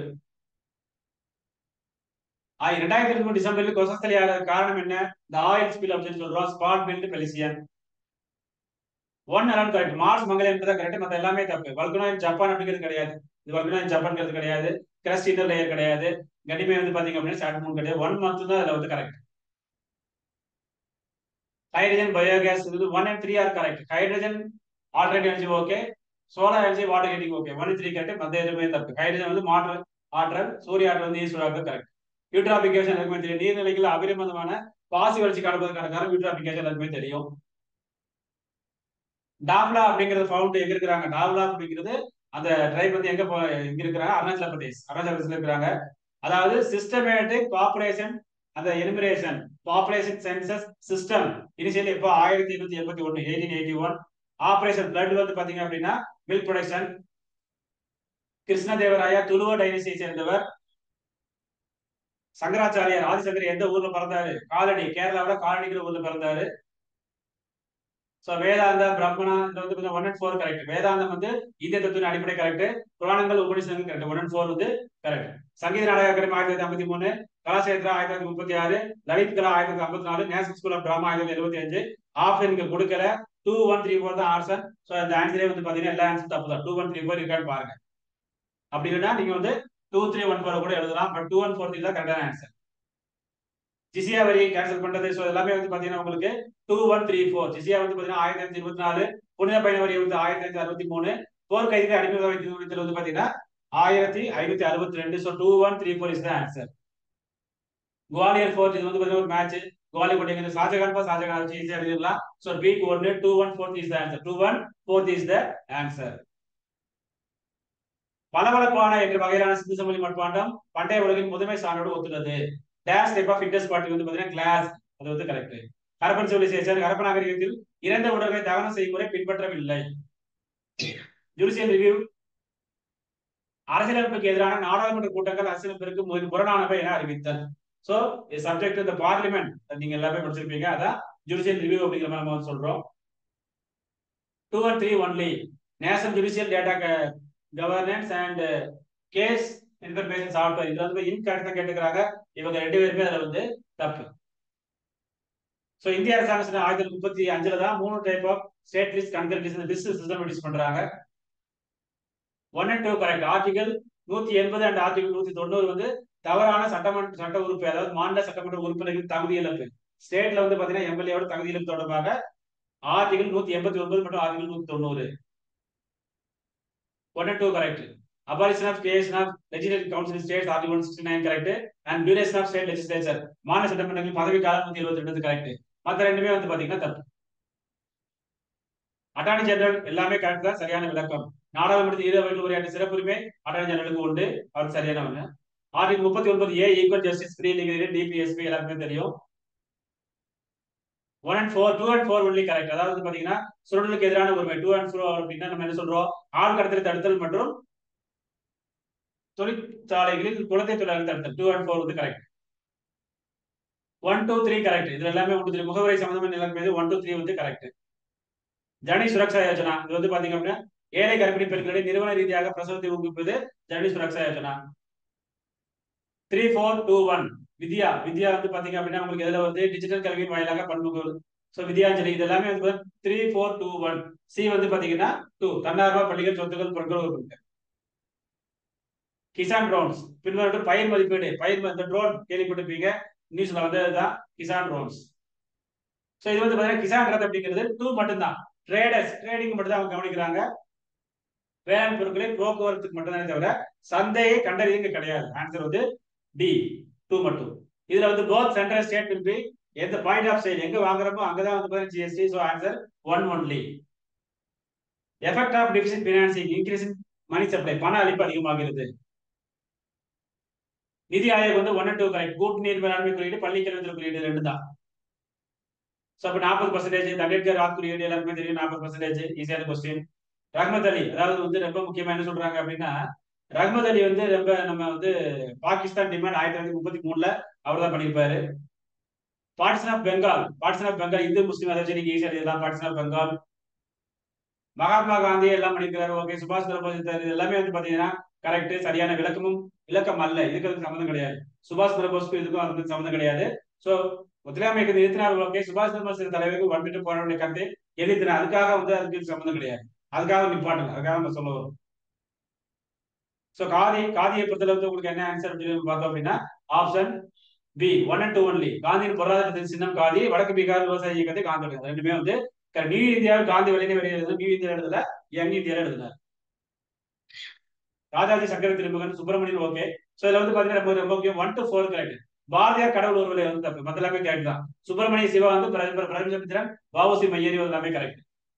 இரண்டாயிரத்தி இருபது டிசம்பரில் கொசஸ்தலி காரணம் என்ன இந்த ஆயில் ஸ்பில் அப்படின்னு சொல்றோம் spot billed pelican one around correct Mars மங்கலம் தான் கரெக்ட் மத்த எல்லாமே தப்பு வல்கனோ ஜப்பான் அப்படிங்கிறது கிடையாது இது வல்கனோ ஜப்பான்ங்கிறது கிடையாது கிரஸ்ட் இன்னர் லேயர் கிடையாது கண்டிப்பா வந்து பாத்தீங்க அப்படின்னா ஸ்டார்ட் மூணு கிடையாது ஒன் மந்த் தான் அதுல வந்து கரெக்ட் ஹைட்ரஜன் பயோகேஸ் இது one and three are correct hydrogen already energy okay solar energy water heating okay one three correct மத்த எதுவுமே தப்பு ஹைட்ரஜன் வந்து மாற்று ஆற்றல் சூரிய ஆற்றல் வந்து ஈஸ்வராக கரெக்ட் யூட்ராபிகேஷன் எல்லாருக்குமே தெரியும் நீர்நிலைகள் அபரிமிதமான பாசி வளர்ச்சி காணுவதற்கான காரணம் யூட்ராபிகேஷன் எல்லாருக்குமே தெரியும் டாப்லா அப்படிங்கிறது ஃபவுண்ட் எங்க இருக்கிறாங்க டாப்லா அப்படிங்கிறது அந்த ட்ரைப் வந்து எங்க எங்க இருக்கிறாங்க அருணாச்சல பிரதேஷ் அருணாச்சல பிரதேஷ்ல இருக்கிறாங்க அதாவது சிஸ்டமேட்டிக் பாப்புலேஷன் அந்த elimination population census system initially இப்போ ஆயிரத்தி எண்ணூத்தி எண்பத்தி ஒன்னு eighteen eighty one operation flood வந்து பாத்தீங்க அப்படின்னா மில்க் ப்ரொடக்ஷன் கிருஷ்ணதேவராயா துளுவ டைனஸ்டியை சேர்ந்தவர் சங்கராச்சாரியார் ஆதிசங்கர் எந்த ஊர்ல பிறந்தாரு காலடி கேரளாவில காலடிங்கிற ஊர்ல பிறந்தாரு சோ வேதாந்தா பிரம்மணா இந்த வந்து கொஞ்சம் ஒன் அண்ட் ஃபோர் கரெக்ட் வேதாந்தம் வந்து இந்திய தத்துவின் அடிப்படை கரெக்ட் புராணங்கள் உபநிஷதங்கள் கரெக்ட் ஒன் அண்ட் ஃபோர் வந்து கரெக்ட் சங்கீத நாடக அகாடமி ஆயிரத்தி தொள்ளாயிரத்தி ஐம்பத்தி மூணு கலாசேத்ரா ஆயிரத்தி தொள்ளாயிரத்தி முப்பத்தி ஆறு லலித் கலா ஆயிரத்தி தொள்ளாயிரத்தி ஐம்பத்தி நாலு நேஷனல் ஸ்கூல் ஆஃப் டிராமா ஆயிரத்தி எழுபத்தி அஞ்சு ஆப்ஷன் இங்க கொடுக்கல டூ ஒன் த்ரீ ஃபோர் தான் ஆன்சர் ஸோ இந்த ஆன்சரே வந்து பாத்தீங்கன்னா எல்லா ஆன்சர் தப்பு தான் டூ ஒன் த்ரீ ஃபோர் இருக்கான்னு பாருங்க அப்படி இல்லைன்னா நீங்க வந்து டூ த்ரீ ஒன் ஃபோர் கூட எழுதலாம் but two one four three தான் கரெக்டான ஆன்சர் ஜிசியா வரி கேன்சல் பண்றது ஸோ எல்லாமே வந்து பாத்தீங்கன்னா உங்களுக்கு டூ ஒன் த்ரீ ஃபோர் ஜிசியா வந்து பாத்தீங்கன்னா ஆயிரத்தி ஐநூத்தி இருபத்தி நாலு புனித பயண வரி வந்து ஆயிரத்தி ஐநூத்தி அறுபத்தி மூணு போர் கைதிகள் அடிமை வைத்தல் வந்து பாத்தீங்கன்னா ஆயிரத்தி ஐநூத்தி அறுபத்தி ரெண்டு so two one three four is the answer Gwalior fort இது வந்து பாத்தீங்கன்னா ஒரு மேட்ச் குவாலியர் போட்டீங்க ஷாஜகான் பா ஷாஜகான் வச்சு ஈஸியா எழுதிடலாம் ஸோ பீக் ஒன்னு two one fourth is the answer two one fourth is the answer பளபளப்பான என்ற வகையிலான சிந்து சமொழி மட்பாண்டம் பண்டைய உலகின் முதன்மை சான்றோடு ஒத்துள்ளது dash type of Indus party வந்து பாத்தீங்கன்னா கிளாஸ் அது வந்து கரெக்ட் ஹரப்பன் சிவிலைசேஷன் ஹரப்ப நாகரிகத்தில் இறந்த உடல்களை தகனம் செய்யும் முறை பின்பற்றவில்லை ஜுடிஷியல் ரிவ்யூ அரசியலமைப்புக்கு எதிரான நாடாளுமன்ற கூட்டங்கள் அரசியலமைப்பிற்கு மு- புறணானவை என அறிவித்தல் சோ சப்ஜெக்ட் இந்த பார்லிமெண்ட் நீங்க எல்லாமே படிச்சிருப்பீங்க அதான் ஜுடிஷியல் ரிவ்யூ அப்படிங்கிற மாதிரி நம்ம வந்து சொல்றோம் two and three only national judicial data governance and case information software இதுல வந்து இன்கரெக்டா கேட்டுக்கிறாங்க இவங்க ரெண்டு பேருமே அதுல வந்து தப்பு சோ இந்திய அரசாங்கம் ஆயிரத்தி தொள்ளாயிரத்தி முப்பத்தி அஞ்சுல தான் மூணு type of state list concurrent list list system release பண்றாங்க one and two correct article நூத்தி எண்பது அண்ட் ஆர்டிகல் நூத்தி தொண்ணூறு வந்து தவறான சட்டமன்ற சட்ட உறுப்பு அதாவது மாநில சட்டமன்ற உறுப்பினர்கள் தகுதி இழப்பு ஸ்டேட்ல வந்து பாத்தீங்கன்னா எம்எல்ஏவோட தகுதி இழப்பு தொடர்பாக ஆர்டிகல் நூத்தி எண்பத்தி ஒன்பது மற்றும் ஆர்டிகல் நூத்தி தொண்ணூறு one and two correct abolition of creation of legislative council in states article 169 correct and duration of state legislature மாநில சட்டமன்றங்களின் பதவி காலம் நூத்தி இருபத்தி ரெண்டு கரெக்ட் மத்த ரெண்டுமே வந்து பாத்தீங்கன்னா தப்பு அட்டார்னி ஜெனரல் எல்லாமே கரெக்ட் தான் சரியான விளக்கம் நாடாளுமன்றத்தில் இரு அவைகள் உரையாற்ற சிறப்புரிமை அட்டார்னி ஜெனரலுக்கு உண்டு அவர் சரியான ஒண்ணு ஆர்டிகல் முப்பத்தி ஒன்பது A equal justice free legal DPSP எல்லாருக்குமே தெரியும் one and four two and four only correct அதாவது வந்து பாத்தீங்கன்னா சுரண்டலுக்கு எதிரான உரிமை டூ அண்ட் ஃபோர் அப்படின்னா நம்ம என்ன சொல்றோம் ஆள் கடத்தலை தடுத்தல் மற்றும் தொழிற்சாலைகளில் குழந்தை தொழிலாளர் தடுத்தல் டூ அண்ட் ஃபோர் வந்து correct one two three correct இதுல எல்லாமே ஒன்று த்ரீ முகவரி சம்பந்தமான நிலம் மீது ஒன் டூ த்ரீ வந்து கரெக்ட் ஜனனி சுரக்ஷா யோஜனா இது வந்து பாத்தீங்க அப்படின்னா ஏழை கர்ப்பிணி பெண்களை நிறுவன ரீதியாக பிரசவத்தை ஊக்குவிப்பது Janani Suraksha Yojana three four two one Vidya Vidya வந்து பாத்தீங்க அப்படின்னா உங்களுக்கு எதுல வந்து டிஜிட்டல் கல்வியின் வாயிலாக பன்முக ஸோ வித்யாஞ்சலி இது எல்லாமே வந்து three four two one C வந்து பாத்தீங்கன்னா டூ தன்னார்வ பள்ளிகள் சொத்துக்கள் பொருட்கள் ஒரு கிசான் ட்ரோன்ஸ் பின்வரும் பயிர் மதிப்பீடு பயிர் ம- இந்த ட்ரோன் கேள்விப்பட்டிருப்பீங்க நியூஸ்ல வந்ததுதான் கிசான் ட்ரோன்ஸ் ஸோ இது வந்து பாத்தீங்கன்னா கிசான் ரத் அப்படிங்கிறது டூ மட்டும்தான் ட்ரேடர்ஸ் ட்ரேடிங் மட்டும் தான் அவங்க கவனிக்கிறாங்க வேளாண் பொருட்களை போக்குவரத்துக்கு மட்டும்தானே தவிர சந்தையை கண்டறியுங்க கிடையாது ஆன்சர் வந்து டி டூ மட்டும் இதுல வந்து both central state will be எந்த பாயிண்ட் ஆஃப் சேல் எங்க வாங்குறப்போ அங்கதான் வந்து பாத்தீங்கன்னா GST so answer one only effect of deficit financing increase money supply பண அளிப்பு அதிகமாகிறது நிதி ஆயோக் வந்து ஒன் டூ கரெக்ட் கூட்டு நீர் மேலாண்மை குறியீடு பள்ளி கல்வித்துறை குறியீடு ரெண்டு தான் ஸோ அப்போ நாற்பது பர்சன்டேஜ் அம்பேத்கர் ராத் குறியீடு எல்லாருக்குமே தெரியும் நாற்பது பர்சன்டேஜ் ஈஸியான கொஸ்டின் ரஹ்மத் அலி அதாவது வந்து ரொம்ப முக்கியமா என்ன சொல்றாங்க அப்படின்னா ரஹ்மத் அலி வந்து ரொம்ப நம்ம வந்து பாகிஸ்தான் டிமாண்ட் ஆயிரத்தி தொள்ளாயிரத்தி முப்பத்தி மூணுல அவர் தான் பண்ணியிருப்பாரு partition of Bengal partition of Bengal Hindu Muslim அதை வச்சு நீங்க ஈஸியா எழுதலாம் பார்ட்டிசன் ஆஃப் பெங்கால் மகாத்மா காந்தி எல்லாம் பண்ணியிருக்காரு ஓகே சுபாஷ் சந்திர போஸ் இது எல்லாமே வந்து பாத்தீங்கன்னா கரெக்ட் சரியான விளக்கமும் இலக்கம் அல்ல இதுக்கு அதுக்கு சம்மந்தம் கிடையாது சுபாஷ் சந்திர போஸ்க்கு இதுக்கும் அதுக்கு சம்மந்தம் கிடையாது சோ ஒத்துழையாமை இயக்கத்தை நிறுத்தினார் ஓகே சுபாஷ் சந்திர போஸ் தலைவருக்கு வந்துட்டு போராடைய கருத்தை எதிர்த்தினார் அதுக்காக வந்து அதுக்கு சம்மந்தம் கிடையாது அதுக்காக நிப்பாட்டல அதுக்காக நம்ம சொல்ல வரும் சோ காதி காதியை பொறுத்தளவு வந்து உங்களுக்கு என்ன ஆன்சர் அப்படின்னு பார்த்தோம் அப்படின்னா option B one and two only காந்தியின் பொருளாதாரத்தின் சின்னம் காதி வடக்கு பீகார் விவசாய இயக்கத்தை காந்தி ரெண்டுமே வந்து நியூ இந்தியாவில் காந்தி வெளியே வெளியே எழுதுன நியூ இந்தியா எழுதல யங் இந்தியால எழுதினார் ராஜாஜி சங்கர திருமுகன் சுப்பிரமணியன் ஓகே சோ இதுல வந்து பாத்தீங்கன்னா ரொம்ப ரொம்ப முக்கியம் one two four correct Bharathiyar கடவுள் ஒருவரை வந்து தப்பு மத்த எல்லாமே கரெக்ட் தான் சுப்பிரமணிய சிவா வந்து பிரதமச்சந்திரன் வாவுசி மையேரி எல்லாமே கரெக்ட்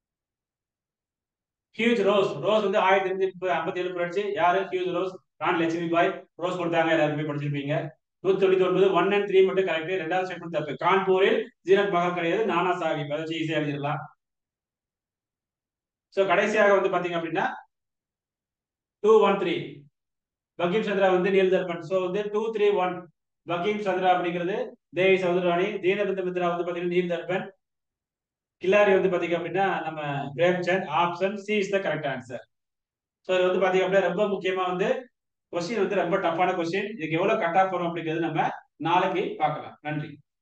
ஹியூஜ் ரோஸ் ரோஸ் வந்து ஆயிரத்தி எண்ணூத்தி ஐம்பத்தி ஏழு புரட்சி யாரு Hugh Rose Rani Lakshmi Bai Rose கொடுத்தாங்க எல்லாருமே படிச்சிருப்பீங்க நூத்தி தொண்ணூத்தி ஒன்பது ஒன் அண்ட் த்ரீ மட்டும் கரெக்ட் ரெண்டாவது ஸ்டேட்மெண்ட் தப்பு கான்பூரில் ஜீனத் மகன் கிடையாது நானா சாஹிப் அதை வச்சு ஈஸியா எழுதிடலாம் சோ கடைசியாக வந்து பாத்தீங்க அப்படின்னா two one three Bankim Chandra வந்து நீல் தர்பன் சோ வந்து two three one Bankim Chandra அப்படிங்கிறது தேவி சௌதராணி தீனபந்த மித்ரா வந்து பாத்தீங்கன்னா நீல் தர்பன் கில்லாரி வந்து பாத்தீங்க அப்படின்னா நம்ம Premchand option C is the correct answer so இது வந்து பாத்தீங்க அப்படின்னா ரொம்ப முக்கியமா வந்து கொஸ்டின் வந்து ரொம்ப டஃப்பான கொஸ்டின் இதுக்கு எவ்வளவு கட் ஆஃப் வரும் அப்படிங்கிறது நம்ம நாளைக்கு பார்க்கலாம் நன்றி